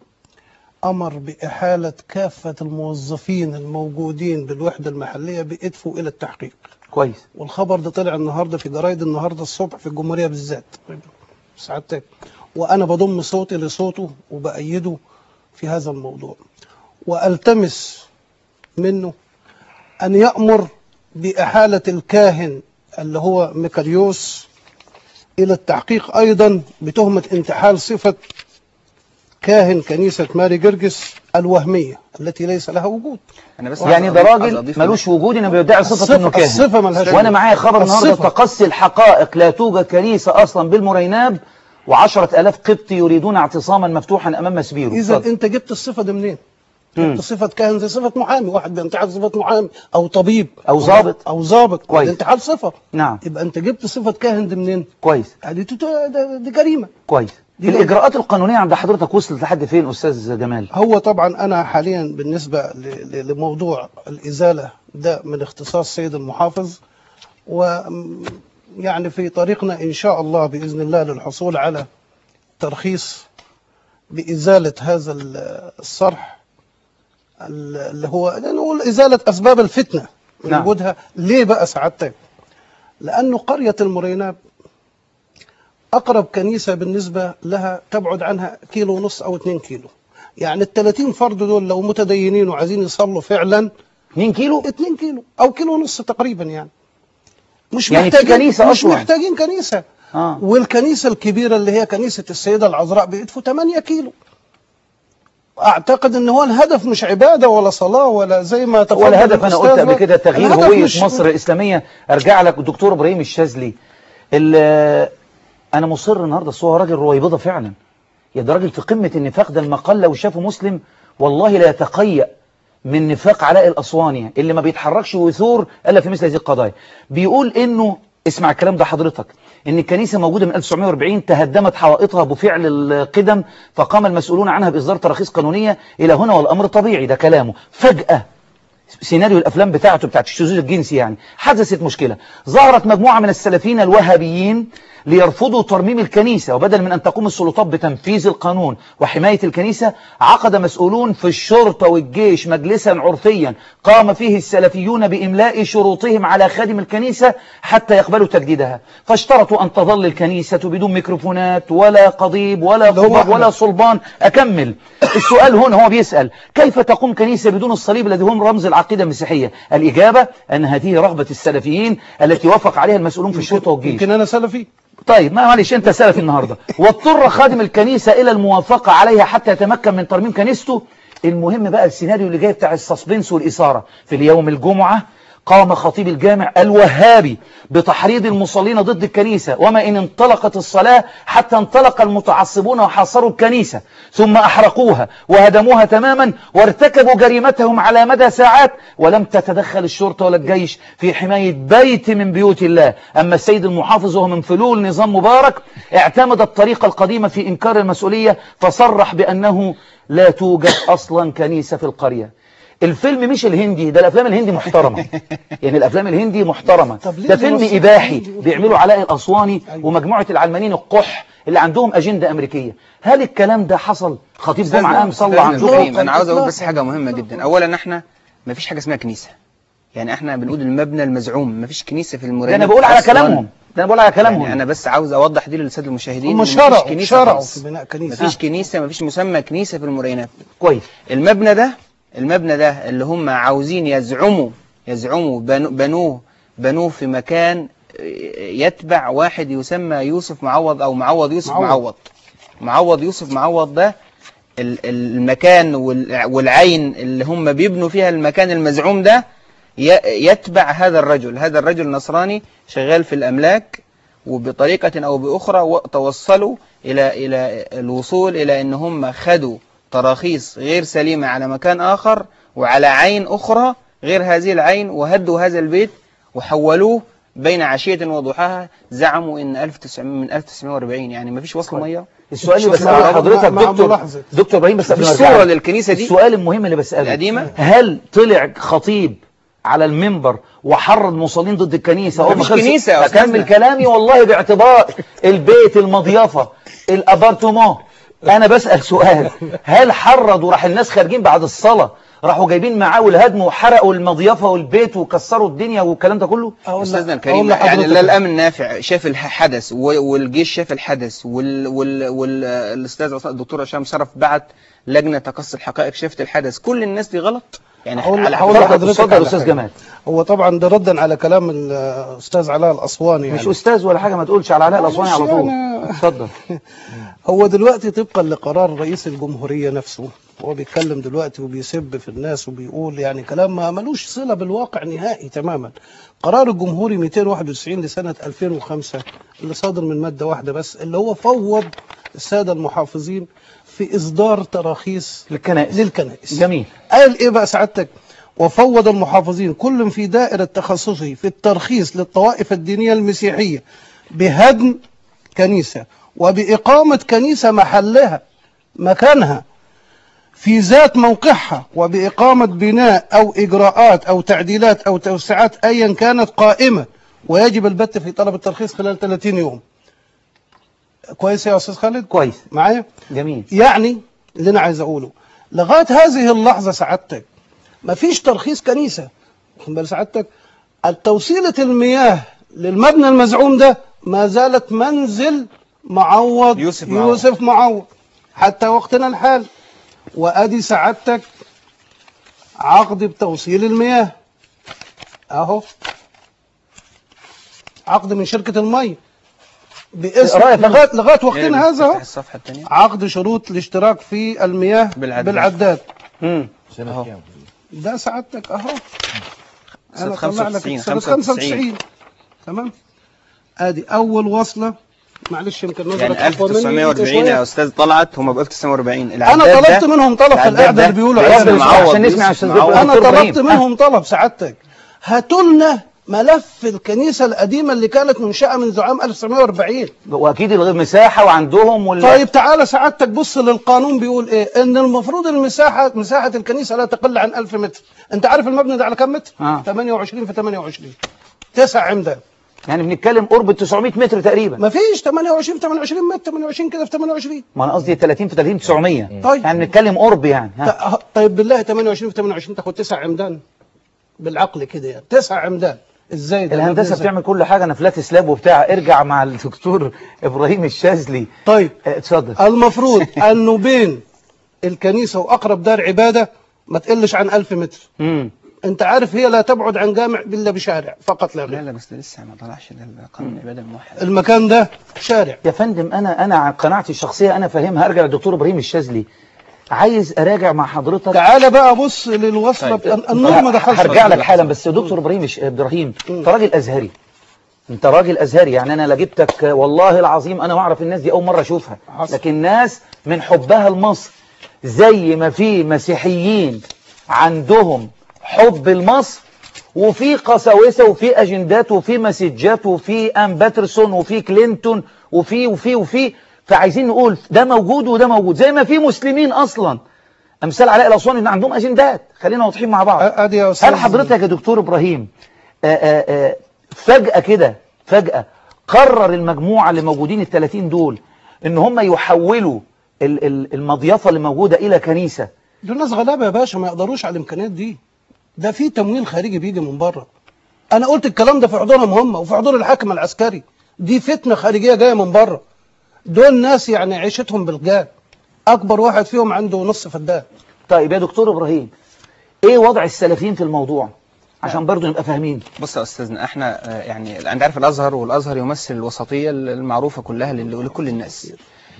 أمر بإحالة كافة الموظفين الموجودين بالوحدة المحلية بإدفوا إلى التحقيق كويس والخبر ده طلع النهاردة في جرايد النهاردة الصبح في الجمهورية بالذات سعادتك وأنا بضم صوتي لصوته وبأيده في هذا الموضوع وألتمس منه أن يأمر بإحالة الكاهن اللي هو ميكاريوس إلى التحقيق أيضا بتهمة انتحال صفة كاهن كنيسة ماري جرجس الوهمية التي ليس لها وجود أنا بس يعني عايز ده أضيف- عايز راجل أضيف ملوش وجود انه بيدعي صفة انه الصفة, كاهن الصفة ملهاش وانا وجود. معايا خبر النهارده الصفة. تقصي الحقائق لا توجد كنيسة اصلا بالمريناب وعشرة الاف قبطي يريدون اعتصاما مفتوحا امام مسبيرو إذا اتفضل. أنت جبت الصفة دي منين؟ مم. جبت صفة كاهن زي صفة محامي واحد بينتحل صفة محامي أو طبيب أو ضابط. أو ضابط كويس. الانتحال صفة نعم يبقى أنت جبت صفة كاهن دي منين؟ كويس دي, دي, دي, دي جريمة كويس دي الاجراءات القانونية عند حضرتك وصلت لحد فين استاذ جمال هو طبعا أنا حاليا بالنسبة ل- ل- لموضوع الإزالة ده من اختصاص سيد المحافظ و يعني في طريقنا إن شاء الله بإذن الله للحصول على ترخيص بإزالة هذا ال- الصرح ال- اللي هو نقول إزالة أسباب الفتنة من نعم. وجودها ليه بقى سعادتك لأنه قرية المريناب أقرب كنيسة بالنسبة لها تبعد عنها كيلو ونص أو 2 كيلو يعني ال 30 فرد دول لو متدينين وعايزين يصلوا فعلا 2 كيلو 2 كيلو أو كيلو ونص تقريبا يعني مش يعني في محتاجين كنيسة مش أصلاً. محتاجين كنيسة اه والكنيسة الكبيرة اللي هي كنيسة السيدة العذراء بيدفوا 8 كيلو أعتقد إن هو الهدف مش عبادة ولا صلاة ولا زي ما تفضل ولا هدف انا قلت الأستاذ قبل كده تغيير الهدف هوية مش- مصر الإسلامية ارجع لك الدكتور ابراهيم الشاذلي ال- انا مصر النهارده أصل هو راجل رويبضة فعلا يا ده راجل في قمة النفاق ده المقال لو شافه مسلم والله لا يتقيأ من نفاق علاء الأسواني اللي ما بيتحركش ويثور إلا في مثل هذه القضايا بيقول إنه اسمع الكلام ده حضرتك إن الكنيسة موجودة من 1940 تهدمت حوائطها بفعل القدم فقام المسؤولون عنها بإصدار تراخيص قانونية إلى هنا والأمر طبيعي ده كلامه فجأة سيناريو الافلام بتاعته بتاعت الشذوذ الجنسي يعني حدثت مشكله ظهرت مجموعه من السلفيين الوهابيين ليرفضوا ترميم الكنيسة وبدل من أن تقوم السلطات بتنفيذ القانون وحماية الكنيسة عقد مسؤولون في الشرطة والجيش مجلسا عرفيا قام فيه السلفيون بإملاء شروطهم على خادم الكنيسة حتى يقبلوا تجديدها فاشترطوا أن تظل الكنيسة بدون ميكروفونات ولا قضيب ولا اللي هو قبب أحمد. ولا صلبان أكمل السؤال هنا هو بيسأل كيف تقوم كنيسة بدون الصليب الذي هم رمز العقيدة المسيحية الإجابة أن هذه رغبة السلفيين التي وافق عليها المسؤولون في الشرطة والجيش يمكن انا سلفي طيب ما معلش انت سلفي النهاردة واضطر خادم الكنيسة الى الموافقة عليها حتى يتمكن من ترميم كنيسته المهم بقى السيناريو اللي جاي بتاع السسبنس والإثارة في اليوم الجمعة قام خطيب الجامع الوهابي بتحريض المصلين ضد الكنيسة وما إن انطلقت الصلاة حتى انطلق المتعصبون وحاصروا الكنيسة ثم أحرقوها وهدموها تماما وارتكبوا جريمتهم على مدى ساعات ولم تتدخل الشرطة ولا الجيش في حماية بيت من بيوت الله أما السيد المحافظ وهو من فلول نظام مبارك اعتمد الطريقة القديمة في إنكار المسؤولية فصرح بأنه لا توجد أصلا كنيسة في القرية الفيلم مش الهندي ده الافلام الهندي محترمه يعني الافلام الهندي محترمه طب ليه ده فيلم بيوصل- اباحي ليه بيعملوا علاء الاسواني أيوة. ومجموعه العلمانيين القح اللي عندهم اجنده امريكيه هل الكلام ده حصل خطيب جمعه قام صلى عن أستاذ جمعه إبراهيم، انا عاوز اقول بس إطلاقاً. حاجه مهمه جدا اولا احنا ما فيش حاجه اسمها كنيسه يعني احنا بنقول المبنى المزعوم ما فيش كنيسه في ده المرينات انا بقول على أصلاً. كلامهم ده انا بقول على كلامهم يعني انا بس عاوز اوضح دي للساده المشاهدين هم إن مفيش شرعوا كنيسة شرعوا خالص. في بناء كنيسه مفيش كنيسه مفيش مسمى كنيسه في المرينات كويس المبنى ده المبنى ده اللي هم عاوزين يزعموا يزعموا بنو- بنوه بنوه في مكان يتبع واحد يسمى يوسف معوض او معوض يوسف معوض. معوض معوض يوسف معوض ده ال- المكان وال- والعين اللي هم بيبنوا فيها المكان المزعوم ده ي- يتبع هذا الرجل هذا الرجل نصراني شغال في الأملاك وبطريقة أو بأخرى و- توصلوا إلى إلى الوصول إلى أن هم خدوا تراخيص غير سليمة على مكان آخر وعلى عين أخرى غير هذه العين وهدوا هذا البيت وحولوه بين عشية وضحاها زعموا إن 1900 من 1940 يعني ما فيش وصل مية السؤال اللي مع- بسأله مع- حضرتك مع دكتور ملاحظة. دكتور ابراهيم بس قبل مفيش ما أرجع صورة لك، للكنيسة دي السؤال المهم اللي بسأله القديمة؟ هل طلع خطيب على المنبر وحرض مصلين ضد الكنيسة أول ما مفيش خلص- كنيسة يا أكمل أستاذنا. كلامي والله باعتبار البيت المضيفة الأبارتمان أنا بسأل سؤال هل حرض وراح الناس خارجين بعد الصلاة راحوا جايبين معاه والهدم وحرقوا المضيفة والبيت وكسروا الدنيا والكلام ده كله أقول لك- أستاذنا أقول الكريم يعني لحضرتك لا الأمن نافع شاف الحدث و- والجيش شاف الحدث وال وال والأستاذ الدكتور هشام شرف بعت لجنة تقصي الحقائق شافت الحدث كل الناس دي غلط يعني هقول- على هقول حقيقة- لحضرتك اتفضل على أستاذ حاجة. جمال هو طبعا ده ردا على كلام الاستاذ علاء الاسواني مش يعني. أستاذ ولا حاجة ما تقولش على علاء الأسواني على طول يعني- اتفضل هو دلوقتي طبقا لقرار رئيس الجمهورية نفسه هو بيتكلم دلوقتي وبيسب في الناس وبيقول يعني كلام ما ملوش صلة بالواقع نهائي تماما قرار الجمهوري 291 لسنة 2005 اللي صادر من مادة واحدة بس اللي هو فوض السادة المحافظين في إصدار تراخيص للكنائس للكنائس جميل قال ايه بقى سعادتك وفوض المحافظين كل في دائرة تخصصه في الترخيص للطوائف الدينية المسيحية بهدم كنيسة وبإقامة كنيسة محلها مكانها في ذات موقعها وبإقامة بناء أو إجراءات أو تعديلات أو توسعات أيا كانت قائمة ويجب البت في طلب الترخيص خلال 30 يوم كويس يا أستاذ خالد كويس معايا جميل يعني اللي انا عايز اقوله لغايه هذه اللحظه سعادتك مفيش ترخيص كنيسه واخد بال سعادتك التوصيله المياه للمبنى المزعوم ده ما زالت منزل معوض يوسف معوض. يوسف معوض حتى وقتنا الحالي وادي سعادتك عقد بتوصيل المياه اهو عقد من شركه الميه باسم رأيك أنت؟ لغايه لغايه وقتنا هذا افتح اهو الصفحة الثانية عقد شروط الاشتراك في المياه بالعداد. بالعداد مم. أهو. ده سعادتك اهو سنة طلع لك 95 سنة 95 تمام ادي اول وصله معلش يمكن نظرك يعني أقوى مني 1940 شوية. يا أستاذ طلعت هم ب 1940 انا العداد طلبت ده- منهم طلب في العداد القعده ده اللي بيقولوا باسم عليها معوض عشان نسمع يوسف أستاذ معوض. دكتور انا إبراهيم. طلبت منهم طلب سعادتك هاتوا لنا ملف الكنيسه القديمه اللي كانت منشاه منذ عام 1940 واكيد الغير مساحه وعندهم وال... طيب تعالى سعادتك بص للقانون بيقول ايه ان المفروض المساحه مساحه الكنيسه لا تقل عن 1000 متر انت عارف المبنى ده على كام متر آه. 28 في 28 تسع عمدان يعني بنتكلم قرب ال 900 متر تقريبا ما فيش 28 28 متر 28 كده في 28 ما انا قصدي 30 في 30 900 طيب. يعني بنتكلم قرب يعني ها. ط- طيب بالله 28 في 28 تاخد تسع عمدان بالعقل كده يعني تسع عمدان ازاي ده الهندسه إزاي؟ بتعمل كل حاجه انا فلات سلاب وبتاع ارجع مع الدكتور ابراهيم الشاذلي طيب اه، اتفضل المفروض انه بين الكنيسه واقرب دار عباده ما تقلش عن 1000 متر امم انت عارف هي لا تبعد عن جامع الا بشارع فقط لا لا غير لا بس لسه ما طلعش قانون العباده الموحد المكان ده شارع يا فندم انا انا عن قناعتي الشخصيه انا فاهمها ارجع للدكتور ابراهيم الشاذلي عايز اراجع مع حضرتك تعالى بقى بص للوصله طيب. بتاع- النور ما دخلش هرجع لك حالا بس يا دكتور ابراهيم الش- ابراهيم انت راجل ازهري انت راجل ازهري يعني انا لا جبتك والله العظيم انا اعرف الناس دي اول مره اشوفها حصل. لكن ناس من حبها لمصر زي ما في مسيحيين عندهم حب لمصر وفي قساوسه وفي اجندات وفي مسجات وفي ام باترسون وفي كلينتون وفي وفي وفي فعايزين نقول ده موجود وده موجود زي ما في مسلمين اصلا امثال علاء الاسواني ان عندهم اجندات خلينا واضحين مع بعض ادي يا استاذ هل حضرتك يا دكتور ابراهيم آآ آآ فجأة كده فجأة قرر المجموعة اللي موجودين ال 30 دول ان هم يحولوا ال- ال- المضيفة اللي موجودة الى كنيسة دول ناس غلابه يا باشا ما يقدروش على الامكانيات دي ده في تمويل خارجي بيجي من بره انا قلت الكلام ده في حضورهم هم وفي حضور الحاكم العسكري دي فتنه خارجيه جايه من بره دول ناس يعني عيشتهم بالجاد اكبر واحد فيهم عنده نص فدان طيب يا دكتور ابراهيم ايه وضع السلفيين في الموضوع عشان برضو نبقى فاهمين بص يا استاذنا احنا آه، يعني انت عارف الازهر والازهر يمثل الوسطيه المعروفه كلها لل- لكل الناس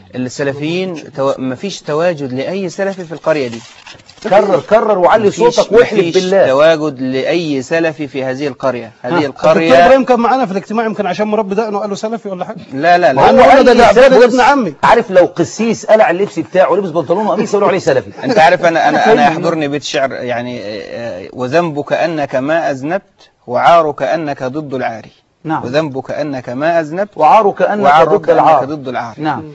السلفيين تو... مفيش تواجد لاي سلفي في القريه دي كرر كرر وعلي مفيش- صوتك واحلف مفيش بالله تواجد لاي سلفي في هذه القريه ها، هذه الدكتور القريه ابراهيم كان معانا في الاجتماع يمكن عشان مربي دقنه قال له سلفي ولا حاجه لا لا لا هو قال ده ده سلفي ده ابن عمي عارف لو قسيس قلع اللبس بتاعه ولبس بنطلون وقميص يقولوا عليه سلفي انت عارف انا انا انا يحضرني بيت شعر يعني آه، آه، وذنبك انك ما اذنبت وعارك انك ضد العاري نعم وذنبك انك ما اذنبت وعارك انك وعارك ضد انك العار ضد العار نعم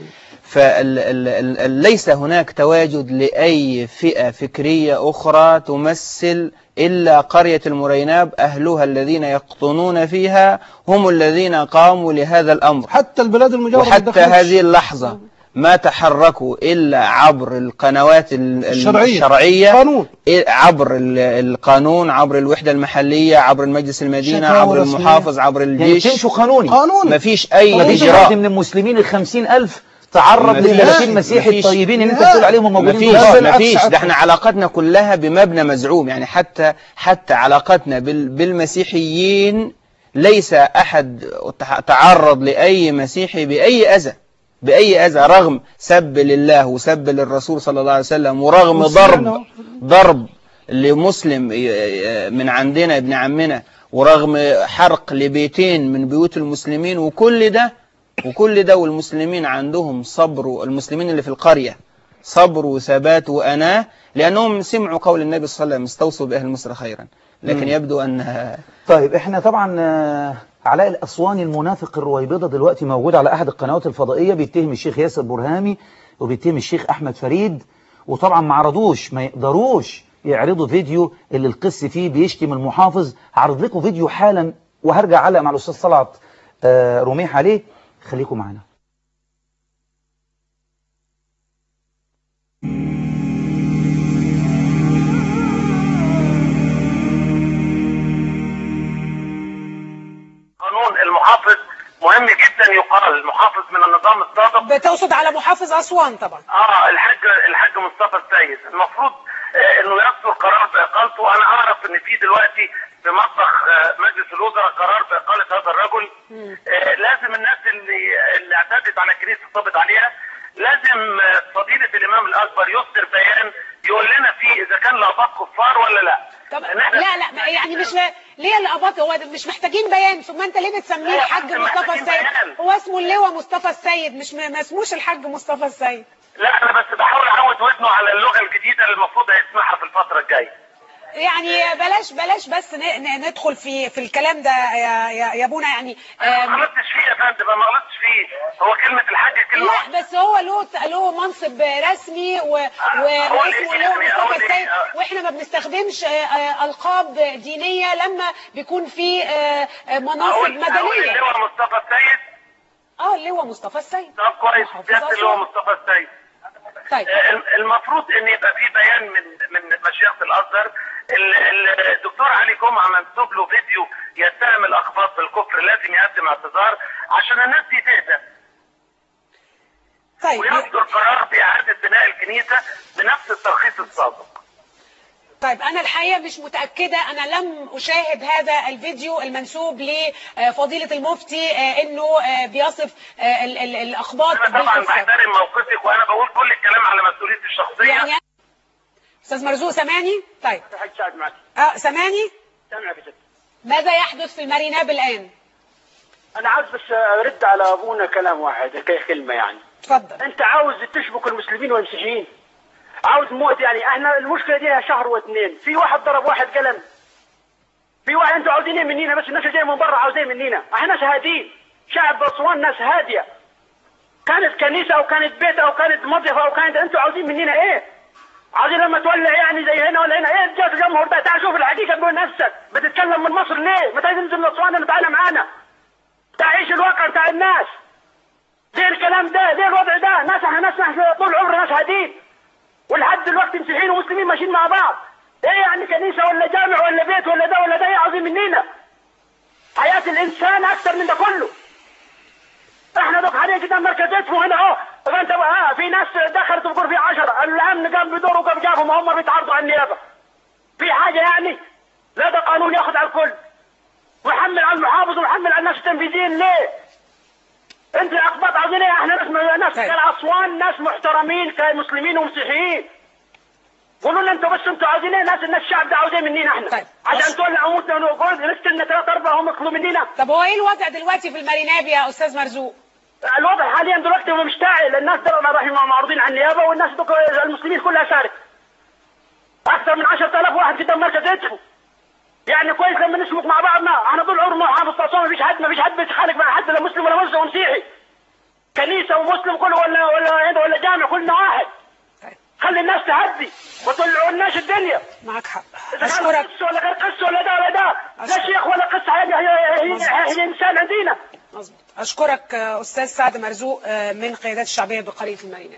فليس هناك تواجد لأي فئة فكرية أخرى تمثل إلا قرية المريناب أهلها الذين يقطنون فيها هم الذين قاموا لهذا الأمر حتى البلاد المجاورة ما وحتى تدخلش. هذه اللحظة ما تحركوا إلا عبر القنوات ال- الشرعية. الشرعية قانون إيه- عبر ال- القانون عبر الوحدة المحلية عبر المجلس المدينة شكاوى عبر رسمية. المحافظ عبر يعني الجيش تمشوا قانوني قانون مفيش أي مفيش إجراء حد من المسلمين ال 50000 تعرض مفيش. لل 30 مسيحي مفيش. الطيبين اللي انت لا. بتقول عليهم موجودين مفيش دول. لا، بالعكس مفيش حتى. ده احنا علاقتنا كلها بمبنى مزعوم يعني حتى حتى علاقتنا بال بالمسيحيين ليس احد تع- تعرض لاي مسيحي باي اذى باي اذى رغم سب لله وسب للرسول صلى الله عليه وسلم ورغم وسمعنا. ضرب ضرب لمسلم ي- ي- من عندنا ابن عمنا ورغم حرق لبيتين من بيوت المسلمين وكل ده وكل ده والمسلمين عندهم صبر المسلمين اللي في القرية صبر وثبات وأناة لأنهم سمعوا قول النبي صلى الله عليه وسلم استوصوا بأهل مصر خيرا لكن مم. يبدو أن طيب احنا طبعا آه، علاء الاسواني المنافق الرويبضه دلوقتي موجود على احد القنوات الفضائيه بيتهم الشيخ ياسر برهامي وبيتهم الشيخ احمد فريد وطبعا ما عرضوش ما يقدروش يعرضوا فيديو اللي القس فيه بيشتم المحافظ هعرض لكم فيديو حالا وهرجع علق مع الاستاذ صلعت آه، رميح عليه خليكم معانا قانون المحافظ مهم جدا يقال المحافظ من النظام السابق بتقصد على محافظ أسوان طبعا اه الحاج الحاج مصطفى السيد المفروض آه انه يصدر قرار باقالته انا اعرف ان في دلوقتي في مطبخ آه مجلس الوزراء قرار باقاله هذا الرجل آه لازم الناس اللي اللي اعتدت على الكنيسه صبت عليها لازم آه، فضيله الامام الاكبر يصدر بيان يقول لنا فيه اذا كان الاباط كفار ولا لا طب لأن لا إحنا- لا ما- يعني مش لا- ليه الاباط هو ده مش محتاجين بيان ثم انت ليه بتسميه لا، الحاج إحنا مصطفى محتاجين السيد بيان. هو اسمه اللواء مصطفى السيد مش ما ما اسموش الحاج مصطفى السيد لا انا بس بحاول اعود ودنه على اللغه الجديده اللي المفروض هيسمعها في الفتره الجايه يعني بلاش بلاش بس ن- ن- ندخل في في الكلام ده يا يا, يا بونا يعني انا آم، ما غلطتش فيه يا فندم أنا ما غلطتش فيه هو كلمه الحاج كلمه لا بس هو له له منصب رسمي و... و... هو واسمه اللي- اللي هو يعني هو مصطفى اللي- السيد آه. واحنا ما بنستخدمش آه، آه، القاب دينيه لما بيكون في آه، آه، مناصب اقول اقول مدنيه اللي هو مصطفى السيد اه اللي هو مصطفى السيد طب كويس محافظ سياده اللي هو أسوان. مصطفى السيد طيب آه، المفروض ان يبقى في بيان من من مشيخه الازهر ال- ال- الدكتور علي جمعه منسوب له فيديو يتهم الاخباط بالكفر لازم يقدم اعتذار عشان الناس دي تهدى طيب ويصدر قرار باعاده بناء الكنيسه بنفس الترخيص السابق طيب انا الحقيقه مش متاكده انا لم اشاهد هذا الفيديو المنسوب لفضيله المفتي آه، انه آه، بيصف آه، ال- ال- الاخباط انا طبعا بالكفر بحترم موقفك وانا بقول كل الكلام على مسؤوليتي الشخصيه يعني أنا- استاذ مرزوق سامعني طيب حاج سعد معك اه سامعني سامعك يا ست ماذا يحدث في الماريناب الان انا عاوز بس ارد على ابونا كلام واحد ك- كلمه يعني اتفضل انت عاوز تشبك المسلمين والمسيحيين عاوز موت يعني احنا المشكله دي شهر واثنين في واحد ضرب واحد قلم في واحد انتوا عاوزين ايه منينا بس الناس اللي جايه من بره عاوزين منينا احنا ناس هادين شعب اسوان ناس هاديه كانت كنيسه او كانت بيت او كانت مضيفه او كانت انتوا عاوزين منينا ايه عاوزين لما تولع يعني زي هنا ولا هنا ايه الجو الجمهور ده تعال شوف الحقيقه بين نفسك بتتكلم من مصر ليه ما تيجي تنزل لاسوان تعالى معانا تعيش الواقع بتاع الناس ليه الكلام ده ليه الوضع ده ناس احنا ناس احنا طول عمرنا ناس هادين ولحد دلوقتي مسيحيين ومسلمين ماشيين مع بعض ايه يعني كنيسه ولا جامع ولا بيت ولا ده ولا ده ايه عاوزين مننا حياه الانسان اكثر من ده كله احنا دوك حاليا كده مركز اسمه هنا اهو فانت اه في ناس دخلت بقول في 10 الامن قام بدوره وقام جابهم هم بيتعرضوا على النيابه في حاجه يعني لا ده قانون ياخذ على الكل ويحمل على المحافظ ويحمل على الناس التنفيذيين ليه؟ انت الاقباط عاوزين ايه؟ احنا ناس ناس كالاسوان ناس محترمين كمسلمين ومسيحيين قولوا لنا انتوا بس انتوا عاوزين ايه؟ ناس الناس الشعب ده عاوزين مننا احنا عشان تولع اموتنا ونقول نستنى ثلاث اربع هم يطلبوا مننا طب هو ايه الوضع دلوقتي في الماريناب يا استاذ مرزوق الوضع حاليا دلوقتي هو مشتعل الناس ده رايحين معروضين على النيابه والناس دوك المسلمين كلها شارك اكثر من 10000 واحد قدام مركز يدفوا يعني كويس لما نسمك مع بعضنا احنا طول عمرنا محافظ اسوان مفيش حد مفيش حد بيتخانق مع حد لا مسلم ولا مسلم ومسيحي كنيسه ومسلم كله ولا ولا ولا جامع كلنا واحد خلي الناس تهدي وطلعوناش الدنيا معك حق اذا كان قس ولا غير قس ولا ده ولا ده لا شيخ ولا قس هي هي هي هي انسان عندنا مظبوط اشكرك آه، استاذ سعد مرزوق آه، من قيادات الشعبيه بقريه الماريناب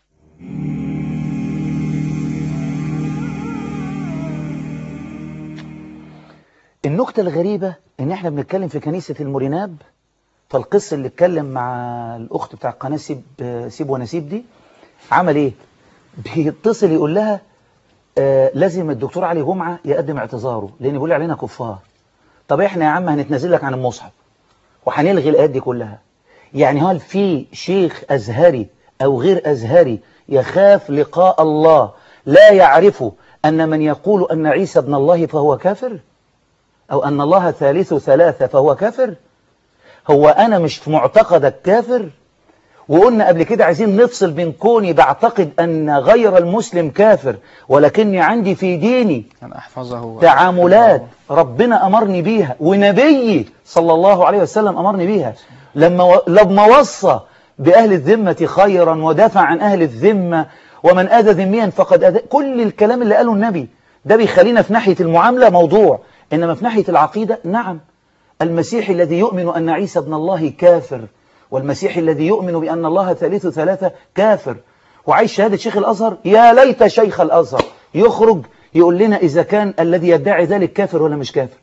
النكتة الغريبة ان احنا بنتكلم في كنيسة الموريناب فالقس اللي اتكلم مع الاخت بتاع قناة سيب, سيب ونسيب دي عمل ايه بيتصل يقول لها آه لازم الدكتور علي جمعة يقدم اعتذاره لان بيقول علينا كفار طب احنا يا عم هنتنازل لك عن المصحف وهنلغي الايات دي كلها يعني هل في شيخ ازهري او غير ازهري يخاف لقاء الله لا يعرف ان من يقول ان عيسى ابن الله فهو كافر أو أن الله ثالث ثلاثة فهو كافر هو أنا مش في معتقدك كافر وقلنا قبل كده عايزين نفصل بين كوني بعتقد أن غير المسلم كافر ولكني عندي في ديني أن أحفظه تعاملات ربنا أمرني بيها ونبيي صلى الله عليه وسلم أمرني بيها لما و... لما وصى بأهل الذمة خيرا ودافع عن أهل الذمة ومن آذى ذميا فقد آذى كل الكلام اللي قاله النبي ده بيخلينا في ناحية المعاملة موضوع إنما في ناحية العقيدة نعم المسيح الذي يؤمن أن عيسى ابن الله كافر والمسيح الذي يؤمن بأن الله ثالث ثلاثة كافر وعايش شهادة شيخ الأزهر يا ليت شيخ الأزهر يخرج يقول لنا إذا كان الذي يدعي ذلك كافر ولا مش كافر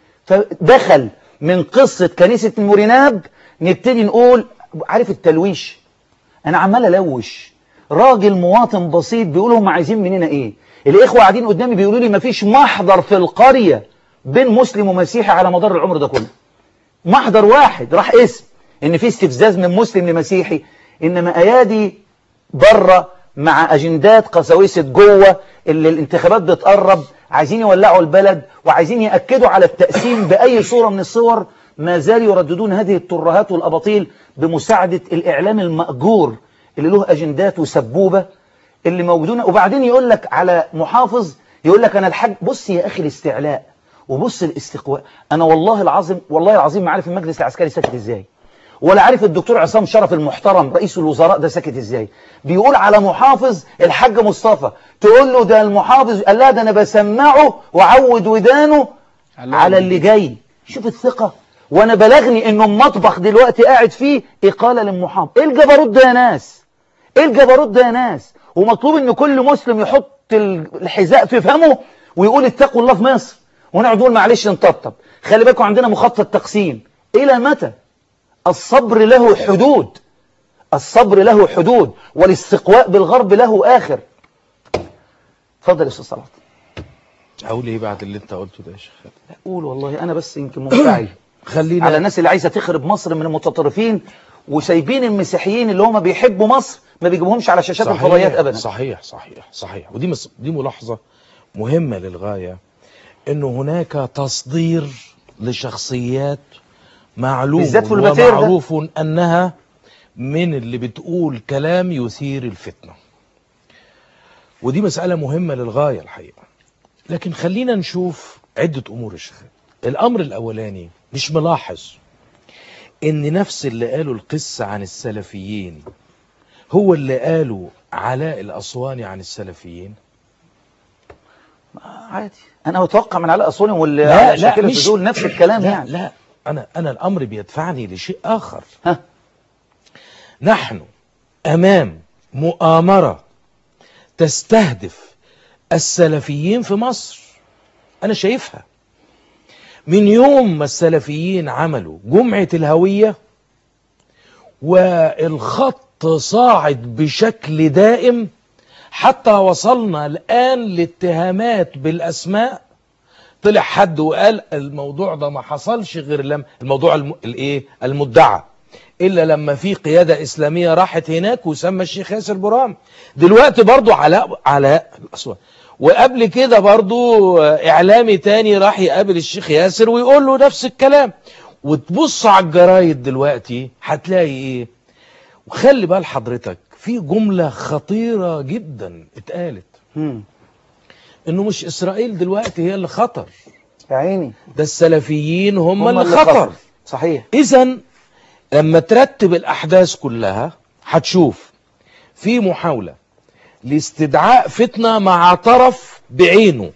فدخل من قصة كنيسة الموريناب نبتدي نقول عارف التلويش أنا عمال ألوش راجل مواطن بسيط بيقولوا هم عايزين مننا إيه الإخوة قاعدين قدامي بيقولوا لي مفيش محضر في القرية بين مسلم ومسيحي على مدار العمر ده كله محضر واحد راح اسم ان في استفزاز من مسلم لمسيحي انما ايادي بره مع اجندات قساوسه جوه اللي الانتخابات بتقرب عايزين يولعوا البلد وعايزين ياكدوا على التقسيم باي صوره من الصور ما زالوا يرددون هذه الترهات والاباطيل بمساعده الاعلام الماجور اللي له اجندات وسبوبه اللي موجودون وبعدين يقول لك على محافظ يقول لك انا الحج بص يا اخي الاستعلاء وبص الاستقواء انا والله العظيم والله العظيم ما عارف المجلس العسكري ساكت ازاي ولا عارف الدكتور عصام شرف المحترم رئيس الوزراء ده ساكت ازاي بيقول على محافظ الحاج مصطفى تقول له ده المحافظ قال لا ده انا بسمعه وعود ودانه على اللي جاي شوف الثقة وانا بلغني انه المطبخ دلوقتي قاعد فيه اقالة للمحافظ ايه الجبروت ده يا ناس ايه الجبروت ده يا ناس ومطلوب ان كل مسلم يحط الحذاء في فمه ويقول اتقوا الله في مصر ونقعد نقول معلش نطبطب خلي بالكم عندنا مخطط تقسيم الى متى الصبر له حدود الصبر له حدود والاستقواء بالغرب له آخر اتفضل يا استاذ صلاح اقول ايه بعد اللي انت قلته ده يا شيخ خالد؟ قول والله انا بس يمكن منفعل خلينا على الناس اللي عايزه تخرب مصر من المتطرفين وسايبين المسيحيين اللي هم بيحبوا مصر ما بيجيبوهمش على شاشات صحيح، الفضائيات ابدا صحيح صحيح صحيح ودي مس... دي ملاحظة مهمة للغاية انه هناك تصدير لشخصيات معلوم بالذات في الباتير ده. ومعروف انها من اللي بتقول كلام يثير الفتنة ودي مسألة مهمة للغاية الحقيقة لكن خلينا نشوف عدة امور يا شيخ الامر الاولاني مش ملاحظ ان نفس اللي قالوا القصة عن السلفيين هو اللي قالوا علاء الأسواني عن السلفيين عادي انا متوقع من علاء اسواني واللي لا على لا شاكلة مش الفضول نفس الكلام لا يعني لا أنا أنا الأمر بيدفعني لشيء آخر ها. نحن أمام مؤامرة تستهدف السلفيين في مصر أنا شايفها من يوم ما السلفيين عملوا جمعة الهوية والخط صاعد بشكل دائم حتى وصلنا الآن لاتهامات بالأسماء طلع حد وقال الموضوع ده ما حصلش غير لما الموضوع الم... الايه المدعى الا لما في قياده اسلاميه راحت هناك وسمى الشيخ ياسر برام دلوقتي برضو علاء علاء الاسود وقبل كده برضو اعلامي تاني راح يقابل الشيخ ياسر ويقول له نفس الكلام وتبص على الجرايد دلوقتي هتلاقي ايه وخلي بال حضرتك في جمله خطيره جدا اتقالت مم. انه مش اسرائيل دلوقتي هي اللي خطر يا عيني ده السلفيين هم, هم اللي اللي خطر خطر. صحيح اذا لما ترتب الاحداث كلها هتشوف في محاولة لاستدعاء فتنة مع طرف بعينه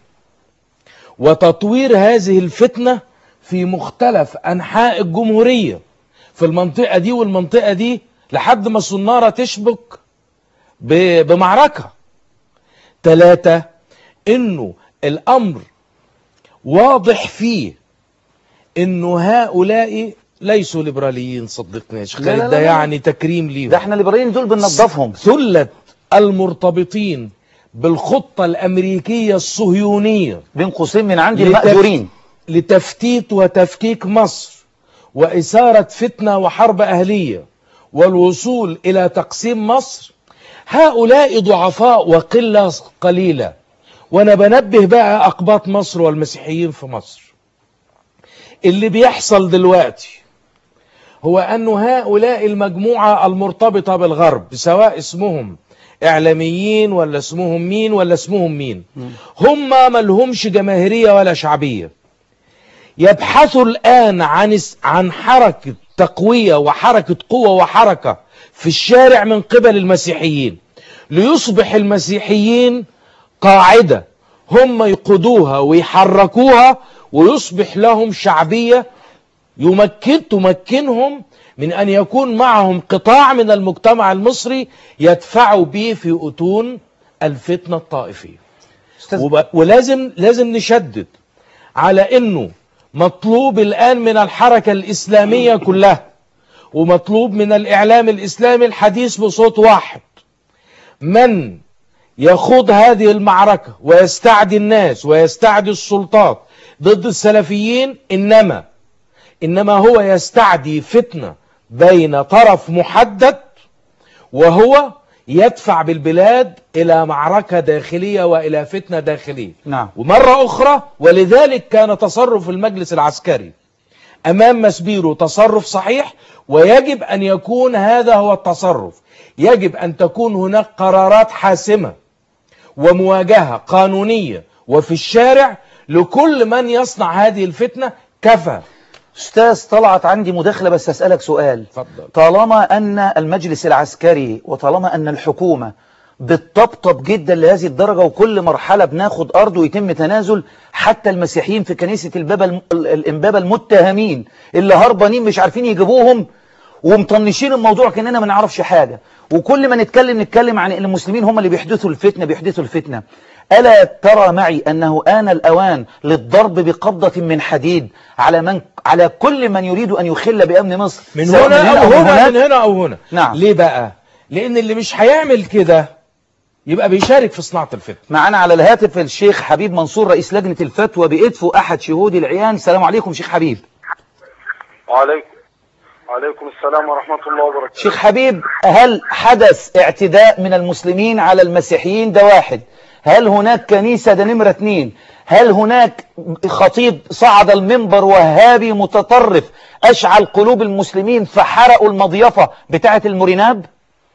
وتطوير هذه الفتنة في مختلف انحاء الجمهورية في المنطقة دي والمنطقة دي لحد ما الصنارة تشبك ب- بمعركة ثلاثة انه الامر واضح فيه انه هؤلاء ليسوا ليبراليين صدقني يا شيخ لا لا خالد لا ده لا. يعني تكريم ليهم ده احنا الليبراليين دول بننظفهم ثلة المرتبطين بالخطة الأمريكية الصهيونية بين قوسين من عند لتف- المأجورين لتفتيت وتفكيك مصر وإثارة فتنة وحرب أهلية والوصول إلى تقسيم مصر هؤلاء ضعفاء وقلة قليلة وأنا بنبه بقى أقباط مصر والمسيحيين في مصر اللي بيحصل دلوقتي هو أن هؤلاء المجموعة المرتبطة بالغرب سواء اسمهم إعلاميين ولا اسمهم مين ولا اسمهم مين هم ما لهمش جماهيرية ولا شعبية يبحثوا الآن عن اس- عن حركة تقوية وحركة قوة وحركة في الشارع من قبل المسيحيين ليصبح المسيحيين قاعدة هم يقودوها ويحركوها ويصبح لهم شعبية يمكن تمكنهم من أن يكون معهم قطاع من المجتمع المصري يدفعوا به في أتون الفتنة الطائفية وب- ولازم لازم نشدد على أنه مطلوب الآن من الحركة الإسلامية كلها ومطلوب من الإعلام الإسلامي الحديث بصوت واحد من يخوض هذه المعركة ويستعدي الناس ويستعدي السلطات ضد السلفيين إنما إنما هو يستعدي فتنة بين طرف محدد وهو يدفع بالبلاد إلى معركة داخلية وإلى فتنة داخلية نعم ومرة أخرى ولذلك كان تصرف المجلس العسكري أمام مسبيرو تصرف صحيح ويجب أن يكون هذا هو التصرف يجب أن تكون هناك قرارات حاسمة ومواجهة قانونية وفي الشارع لكل من يصنع هذه الفتنة كفى أستاذ طلعت عندي مداخلة بس أسألك سؤال اتفضل طالما أن المجلس العسكري وطالما أن الحكومة بتطبطب جدا لهذه الدرجة وكل مرحلة بناخد أرض ويتم تنازل حتى المسيحيين في كنيسة البابا الم... الإنبابة المتهمين اللي هربانين مش عارفين يجيبوهم ومطنشين الموضوع كأننا ما نعرفش حاجة وكل ما نتكلم نتكلم عن ان المسلمين هم اللي بيحدثوا الفتنة بيحدثوا الفتنة ألا ترى معي أنه آن الأوان للضرب بقبضة من حديد على من على كل من يريد أن يخل بأمن مصر من سواء هنا أو من هنا هناك. من هنا أو هنا نعم. ليه بقى لأن اللي مش هيعمل كده يبقى بيشارك في صناعة الفتنة معنا على الهاتف الشيخ حبيب منصور رئيس لجنة الفتوى بإدفو أحد شهود العيان السلام عليكم شيخ حبيب وعليكم وعليكم السلام ورحمة الله وبركاته شيخ حبيب هل حدث اعتداء من المسلمين على المسيحيين ده واحد هل هناك كنيسة ده نمرة اتنين هل هناك خطيب صعد المنبر وهابي متطرف أشعل قلوب المسلمين فحرقوا المضيفة بتاعة الموريناب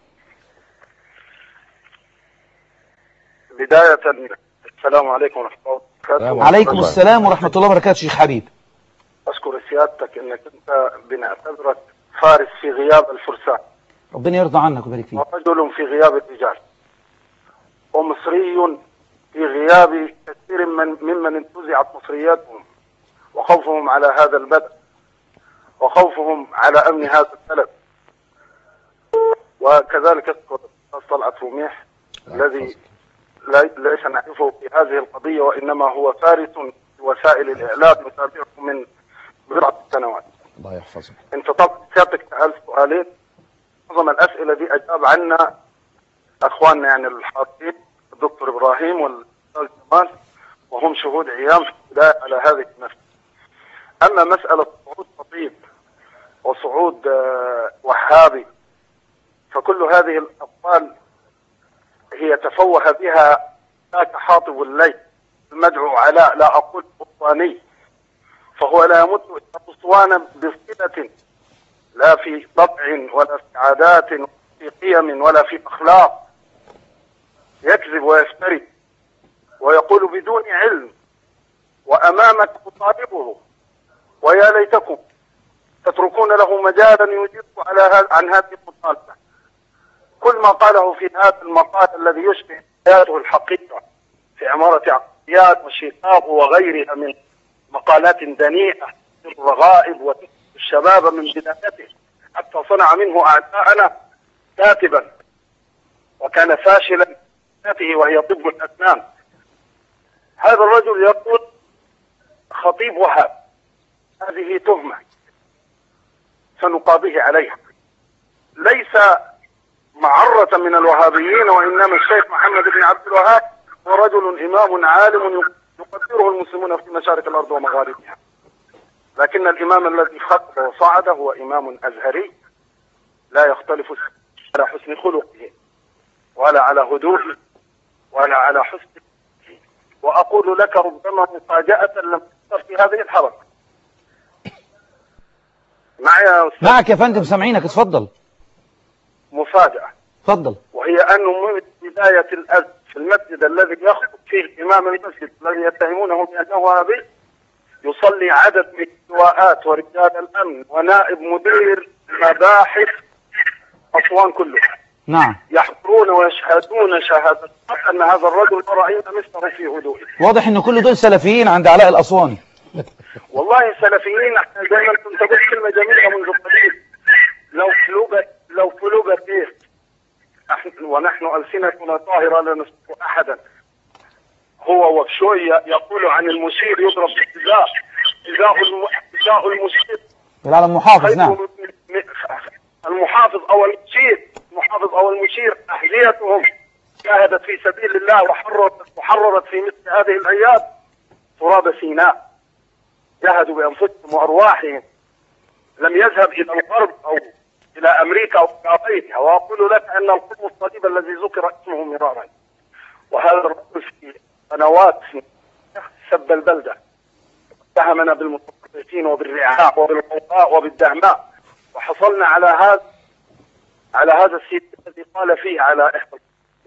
بداية السلام عليكم ورحمة الله وبركاته عليكم السلام ورحمة الله وبركاته شيخ حبيب أشكر سيادتك أنك أنت بنعتبرك فارس في غياب الفرسان ربنا يرضى عنك ويبارك فيك ورجل في غياب الرجال ومصري في غياب كثير من ممن انتزعت مصرياتهم وخوفهم على هذا البلد وخوفهم على أمن هذا البلد وكذلك أذكر الأستاذ طلعت رميح الذي لا- ليس نعرفه في هذه القضية وإنما هو فارس في وسائل الإعلام نتابعه من بضعة سنوات الله يحفظك انت طب سيادتك سألت سؤالين معظم الأسئلة دي أجاب عنا أخواننا يعني الحاضرين الدكتور إبراهيم والأستاذ جمال وهم شهود عيان في البداية على هذه المسألة أما مسألة صعود خطيب وصعود آه، وهابي فكل هذه الأقوال هي تفوه بها ذاك حاطب الليل المدعو علاء لا أقول بطاني فهو لا يمت إلى أسوانا بصلة لا في طبع ولا في عادات ولا في قيم ولا في أخلاق يكذب ويفتري ويقول بدون علم وأمامك تطالبه ويا ليتكم تتركون له مجالا يجيب على هذا عن هذه المطالبة كل ما قاله في هذا المقال الذي يشبه حياته الحقيقة في عمارة عقليات وشيكاغو وغيرها من مقالات دنيئة في الرغائب وتكتب الشباب من بدايته حتى صنع منه أعداءنا كاتبا وكان فاشلا في ذاته وهي طب الأسنان هذا الرجل يقول خطيب وهاب هذه تهمة سنقاضيه عليها ليس معرة من الوهابيين وإنما الشيخ محمد بن عبد الوهاب هو رجل إمام عالم يقدره المسلمون في مشارق الأرض ومغاربها لكن الإمام الذي خطب وصعد هو إمام أزهري لا يختلف على حسن خلقه ولا على هدوءه ولا على حسن وأقول لك ربما مفاجأة لم تحصل في هذه الحركة معي يا أستاذ معك يا فندم سامعينك اتفضل مفاجأة اتفضل وهي أنه من بداية الأذى في المسجد الذي يخطب فيه إمام المسجد الذي يتهمونه بأنه وهابي يصلي عدد من اللواءات ورجال الأمن ونائب مدير مباحث أسوان كلها نعم يحضرون ويشهدون شهادة أن هذا الرجل ما رأينا مثله في هدوءه واضح ان كل دول سلفيين عند علاء الأسواني والله سلفيين احنا دائما كنت اقول كلمه جميله منذ قليل لو فلوجة لو فلوجة ايه نحن- ونحن السنتنا طاهره لا نسبق احدا هو وبشويه يقول عن المشير يضرب بالحذاء حذاء الم- حذاء المشير العالم محافظ خير نعم من- من- المحافظ او المشير المحافظ او المشير احذيتهم جاهدت في سبيل الله وحررت وحررت في مثل هذه الايام تراب سيناء جاهدوا بانفسهم وارواحهم لم يذهب الى الغرب او الى امريكا او الى غيرها واقول لك ان القطب الصليب الذي ذكر اسمه مرارا وهذا الرجل في سنوات سب البلده اتهمنا بالمتطرفين وبالرعاع وبالقوقاء وبالدهماء وحصلنا على هذا على هذا السيد الذي قال فيه على احدى القضايا.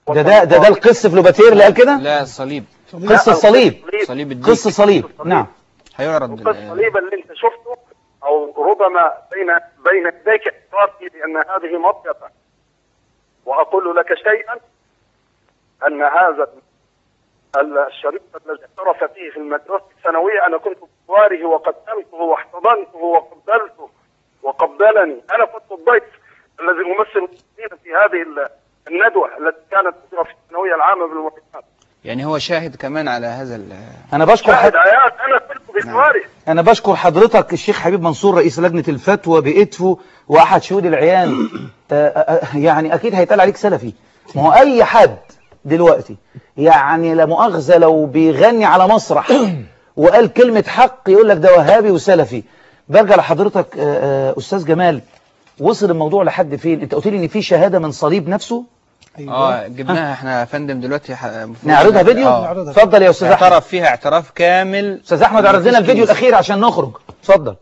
ده ده ده, ده القس فلوباتير اللي قال كده لا الصليب قس الصليب صليب الدين قس الصليب نعم هيعرض وقد الصليب اللي انت شفته او ربما بين بين يديك اعترافي بان هذه مطيبه واقول لك شيئا ان هذا الشريط الذي اعترف فيه في المدرسه الثانويه انا كنت بجواره وقدمته واحتضنته وقبلته وقبلني انا كنت الضيف الذي يمثل المسلمين في هذه ال- الندوه التي كانت تجرى في الثانويه العامه بالمحيطات يعني هو شاهد كمان على هذا ال- انا بشكر شاهد حد... ايات انا كنت بجواره انا بشكر حضرتك الشيخ حبيب منصور رئيس لجنة الفتوى بإدفو واحد شهود العيان آه، آه، آه، يعني اكيد هيتقال عليك سلفي ما هو اي حد دلوقتي يعني لا مؤاخذة لو بيغني على مسرح وقال كلمة حق يقول لك ده وهابي وسلفي برجع لحضرتك آه، آه، استاذ جمال وصل الموضوع لحد فين انت قلت لي ان في شهادة من صليب نفسه اه جبناها احنا يا فندم دلوقتي ح- المفروض نعرضها إن- فيديو آه. اتفضل يا استاذ احمد اعترف فيها اعتراف كامل استاذ احمد عرض لنا مفيش الفيديو كنيسة. الاخير عشان نخرج اتفضل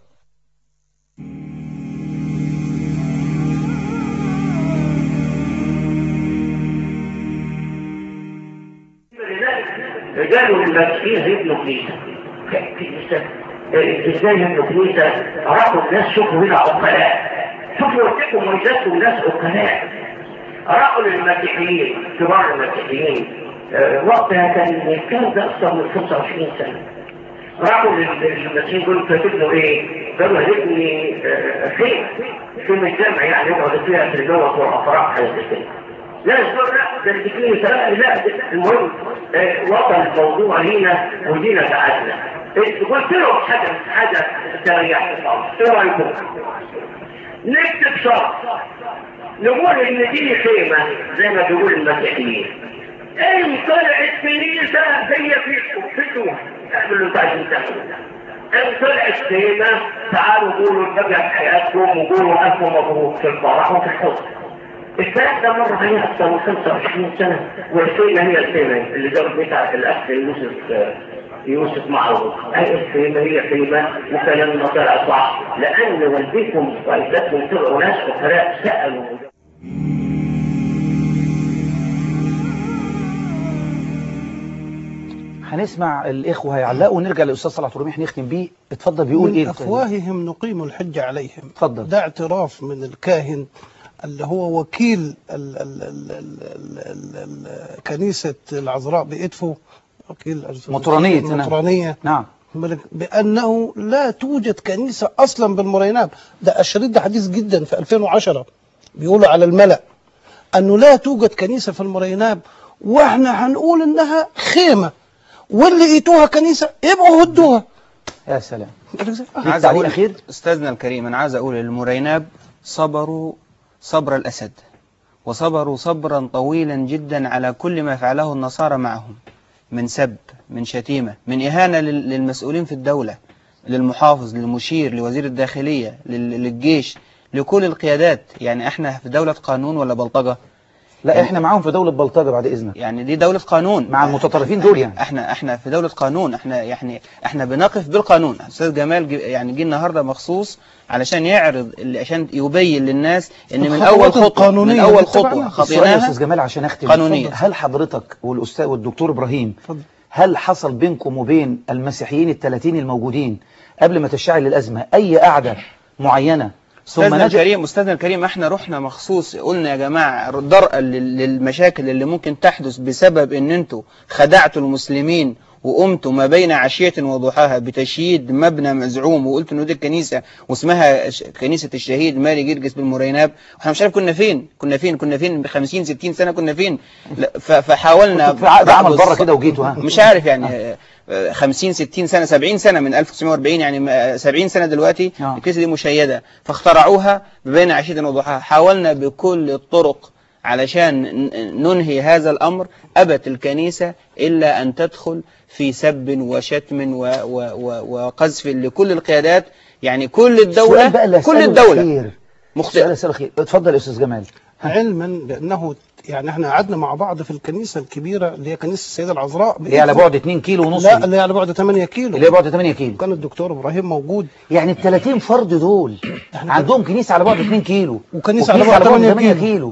رجال المسيحيين هيبنوا كنيسة كنيسة إيه، ازاي يبنوا كنيسة أراكم الناس شوفوا هنا عقلاء شوفوا وثقوا ميزاتكم ناس عقلاء أراكم المسيحيين كبار المسيحيين آه، وقتها كان الكلام ده أكثر من 25 سنة راحوا للمسيحيين يقولوا فتبنوا ايه؟ قالوا هنبني آه، خيمة خيمة جامع يعني يقعدوا فيها في الجوة والأفراح حاجة زي كده لا الزور لا ده الدكتور لا لا ده- المهم آه، وصل الموضوع هنا ودينا بعدنا قلت لهم حاجه حاجه تريح ايه رايكم؟ نكتب شرط نقول ان دي خيمه زي ما بيقول المسيحيين ان طلعت كنيسه هي فيكم فيكم اعملوا اللي انتوا عايزين تعملوا ان طلعت خيمه تعالوا قولوا بقى في حياتكم وقولوا الف مبروك في الفرح وفي الحزن الكلام ده مر عليه اكثر من 25 سنه والخيمه هي الخيمه اللي جاب بتاع الاخ يوسف يوسف معروف هاي الخيمه هي خيمه وكلامنا طلع صح لان والديكم والدتكم طلعوا ناس فقراء سالوا هنسمع الاخوه هيعلقوا ونرجع للاستاذ صلاح رميح نختم بيه اتفضل بيقول من ايه أفواههم نقيم الحج عليهم اتفضل ده اعتراف من الكاهن اللي هو وكيل ال ال ال ال ال ال ال كنيسة العذراء بإدفو وكيل مطرانية، نعم. مطرانية نعم بأنه لا توجد كنيسة أصلا بالمريناب ده الشريط ده حديث جدا في 2010 بيقولوا على الملأ أنه لا توجد كنيسة في المريناب وإحنا هنقول إنها خيمة واللي ايتوها كنيسة يبقوا هدوها يا سلام أنا عايز تعليق أقول أخير؟ أستاذنا الكريم أنا عايز أقول المريناب صبروا صبر الأسد وصبروا صبرا طويلا جدا على كل ما فعله النصارى معهم من سب من شتيمة من إهانة لل- للمسؤولين في الدولة للمحافظ للمشير لوزير الداخلية لل- للجيش لكل القيادات يعني احنا في دولة قانون ولا بلطجة لا احنا معاهم في دولة بلطجة بعد اذنك يعني دي دولة قانون مع المتطرفين دول يعني احنا احنا في دولة قانون احنا يعني احنا بنقف بالقانون استاذ جمال جي- يعني جه النهارده مخصوص علشان يعرض اللي- عشان يبين للناس ان من الخطوات اول خطوه القانونية من اللي اول اتبعناها. خطوه السؤال يا استاذ خطيناها جمال عشان اختم قانونية. اتفضل. هل حضرتك والاستاذ والدكتور ابراهيم هل حصل بينكم وبين المسيحيين الثلاثين الموجودين قبل ما تشتعل الازمه اي قعده معينه ثم استاذنا نجد الكريم استاذنا الكريم احنا رحنا مخصوص قلنا يا جماعه درءا لل- للمشاكل اللي ممكن تحدث بسبب ان انتوا خدعتوا المسلمين وقمتوا ما بين عشية وضحاها بتشييد مبنى مزعوم وقلت انه دي الكنيسة واسمها ش- كنيسة الشهيد مالي جرجس بالمريناب واحنا مش عارف كنا فين كنا فين كنا فين ب 50 60 سنة كنا فين لا، ف- فحاولنا كنتوا في عقد عمل بعض بره الص- كده وجيتوا ها مش عارف يعني آه، آه، 50 60 سنة 70 سنة من 1940 يعني آه، 70 سنة دلوقتي آه. الكنيسة دي مشيدة فاخترعوها بين عشية وضحاها حاولنا بكل الطرق علشان ن- ننهي هذا الأمر أبت الكنيسة إلا أن تدخل في سب وشتم و و و وقذف لكل القيادات يعني كل الدولة السؤال بقى اللي كل هسأله الدولة الأخير. مخطئة السؤال الأسئلة الأخير اتفضل يا استاذ جمال علما بأنه يعني احنا قعدنا مع بعض في الكنيسة الكبيرة اللي هي كنيسة السيدة العذراء اللي هي على بعد 2 كيلو ونص لا دي. اللي هي على بعد 8 كيلو اللي هي بعد 8 كيلو كان الدكتور ابراهيم موجود يعني ال 30 فرد دول عندهم كنيسه على بعد 2 كيلو وكنيسة على بعد 8 كيلو. كيلو اه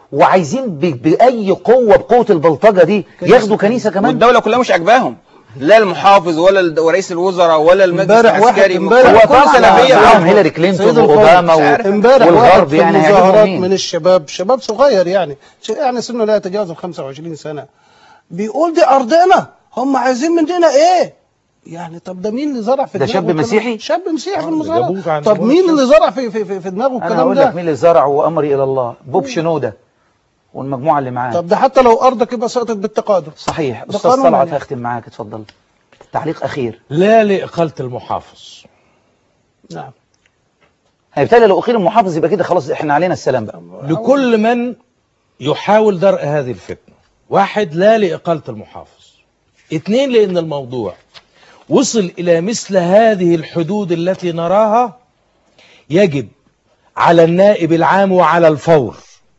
وعايزين ب- باي قوه بقوه البلطجه دي ياخدوا كنيسه كمان والدولة كلها مش عاجباهم لا المحافظ ولا ال- ورئيس الوزراء ولا المجلس امبارح واحد العسكري امبارح كل سلفية معاهم هيلاري كلينتون سيد الفاضل، واوباما مش عارف. و- امبارح واحد والغرب في يعني هيعجبهم المظاهرات مين؟ من الشباب شباب صغير يعني ش- يعني سنه لا يتجاوز ال 25 سنه بيقول دي ارضنا هم عايزين مننا ايه؟ يعني طب ده مين اللي زرع في ده دماغه شاب الكلام- مسيحي؟ شاب مسيحي في جابوه المظاهره عند طب أبوه مين الشاب. اللي زرع في في في, في دماغه انا الكلام هقول لك ده؟ مين اللي زرعه وامري الى الله بوب شنوده والمجموعه اللي معاه طب ده حتى لو ارضك يبقى سقطت بالتقادم صحيح ده استاذ قانون طلعت يعني. هختم معاك اتفضل تعليق اخير لا لإقالة المحافظ نعم هيبتدي لو اخير المحافظ يبقى كده خلاص احنا علينا السلام بقى لكل من يحاول درء هذه الفتنة واحد لا لإقالة المحافظ اثنين لأن الموضوع وصل إلى مثل هذه الحدود التي نراها يجب على النائب العام وعلى الفور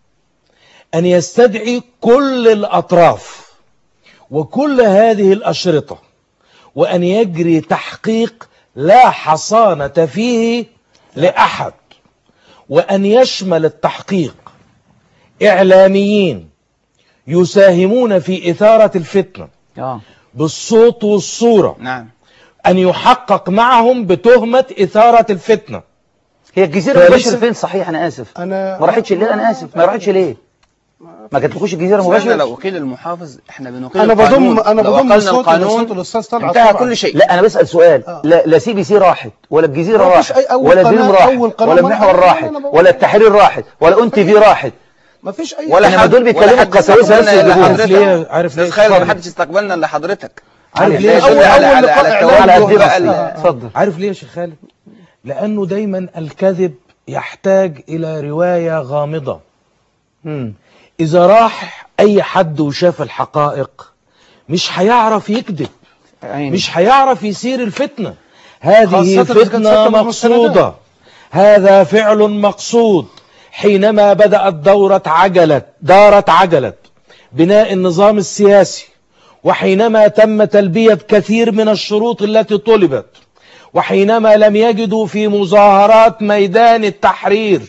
أن يستدعي كل الأطراف وكل هذه الأشرطة وأن يجري تحقيق لا حصانة فيه لأحد وأن يشمل التحقيق إعلاميين يساهمون في إثارة الفتنة اه بالصوت والصورة نعم أن يحقق معهم بتهمة إثارة الفتنة هي الجزيره فلسه- مباشر فين صحيح انا اسف انا ما راحتش ليه انا اسف ما راحتش ليه ما جاتلكوش الجزيره احنا مباشر لو وكيل المحافظ احنا بنقيل انا القانون. بضم انا لو بضم أقلنا الصوت القانون لصوت الاستاذ طلعت انتهى طبعاً. كل شيء لا انا بسال سؤال لا لا سي بي سي راحت ولا الجزيره ما فيش راحت أي- أول ولا قناة- دريم راحت أول قناة ولا ما- المحور أنا- راحت أنا بقول- ولا التحرير راحت ولا اون تي في راحت ما فيش اي ولا إنما حد دول بيتكلموا ولا حد القساوسة بس استقبلنا اللي إلا جوه. عارف ليه حضرتك عارف ليه استاذ خالد اتفضل. ما حدش استقبلنا الا حضرتك عارف يعني ليه ده يدل أول- على أول على لقاء على إعلامي التوجه على بقى قد ال- اتفضل عارف ليه يا شيخ خالد لأنه دايما الكذب يحتاج إلى رواية غامضة مم. إذا راح أي حد وشاف الحقائق مش هيعرف يكذب عيني. مش هيعرف يثير الفتنة هذه خاصة إذا كانت فتنة فتنة مقصودة هذا فعل مقصود حينما بدأت دورة عجلة دارت عجلة بناء النظام السياسي وحينما تم تلبية كثير من الشروط التي طلبت وحينما لم يجدوا في مظاهرات ميدان التحرير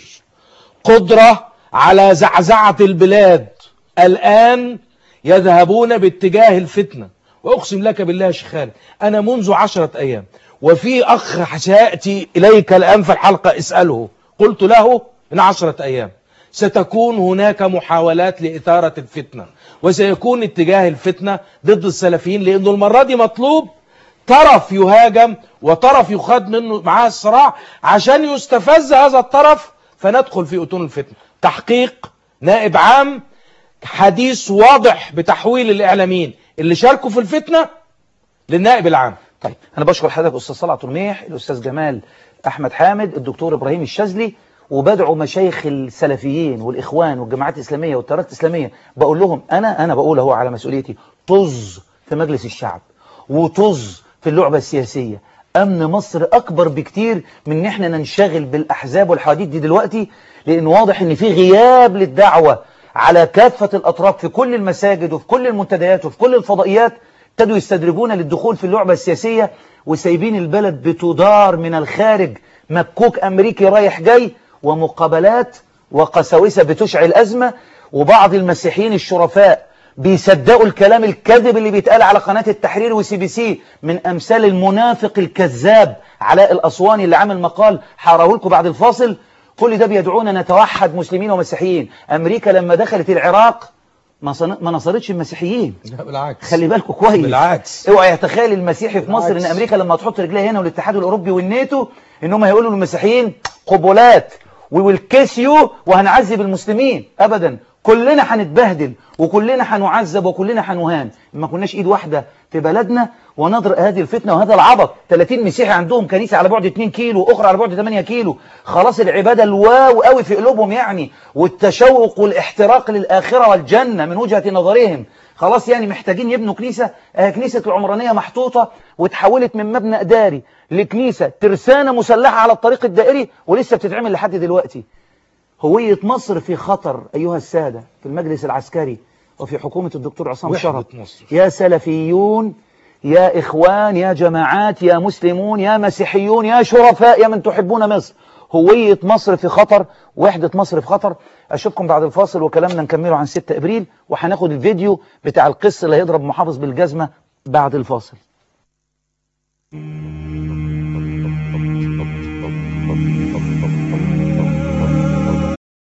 قدرة على زعزعة البلاد الآن يذهبون باتجاه الفتنة وأقسم لك بالله يا شيخ خالد أنا منذ عشرة أيام وفي أخ سيأتي إليك الآن في الحلقة اسأله قلت له من عشرة أيام ستكون هناك محاولات لإثارة الفتنة وسيكون اتجاه الفتنة ضد السلفيين لأنه المرة دي مطلوب طرف يهاجم وطرف يخاد منه معاه الصراع عشان يستفز هذا الطرف فندخل في أتون الفتنة تحقيق نائب عام حديث واضح بتحويل الإعلاميين اللي شاركوا في الفتنة للنائب العام طيب انا بشكر حضرتك استاذ صلاح ترميح الاستاذ جمال احمد حامد الدكتور ابراهيم الشاذلي وبدعو مشايخ السلفيين والاخوان والجماعات الاسلاميه والتيارات الاسلاميه بقول لهم انا انا بقول اهو على مسؤوليتي طز في مجلس الشعب وطز في اللعبه السياسيه امن مصر اكبر بكتير من ان احنا ننشغل بالاحزاب والحواديت دي دلوقتي لان واضح ان في غياب للدعوه على كافه الاطراف في كل المساجد وفي كل المنتديات وفي كل الفضائيات ابتدوا يستدرجون للدخول في اللعبة السياسية وسايبين البلد بتدار من الخارج مكوك أمريكي رايح جاي ومقابلات وقساوسة بتشعل أزمة وبعض المسيحيين الشرفاء بيصدقوا الكلام الكذب اللي بيتقال على قناة التحرير وسي بي سي من أمثال المنافق الكذاب علاء الأسواني اللي عامل مقال هقراه لكم بعد الفاصل كل ده بيدعونا نتوحد مسلمين ومسيحيين أمريكا لما دخلت العراق ما صن- ما نصرتش المسيحيين لا بالعكس خلي بالكم كويس بالعكس اوعى يتخيل المسيحي في مصر ان بالعكس. امريكا لما تحط رجليها هنا والاتحاد الاوروبي والناتو ان هم هيقولوا للمسيحيين قبلات ويل يو وهنعذب المسلمين ابدا كلنا هنتبهدل وكلنا هنعذب وكلنا هنهان ما كناش ايد واحده في بلدنا ونضرب هذه الفتنه وهذا العبط 30 مسيحي عندهم كنيسه على بعد 2 كيلو واخرى على بعد 8 كيلو خلاص العباده الواو قوي في قلوبهم يعني والتشوق والاحتراق للاخره والجنه من وجهه نظرهم خلاص يعني محتاجين يبنوا كنيسة آه كنيسة العمرانية محطوطة وتحولت من مبنى إداري لكنيسة ترسانة مسلحة على الطريق الدائري ولسه بتتعمل لحد دلوقتي هوية مصر في خطر أيها السادة في المجلس العسكري وفي حكومة الدكتور عصام وحدة شرف مصر. يا سلفيون يا إخوان يا جماعات يا مسلمون يا مسيحيون يا شرفاء يا من تحبون مصر هوية مصر في خطر وحدة مصر في خطر أشوفكم بعد الفاصل وكلامنا نكمله عن 6 أبريل وهناخد الفيديو بتاع القس اللي هيضرب محافظ بالجزمة بعد الفاصل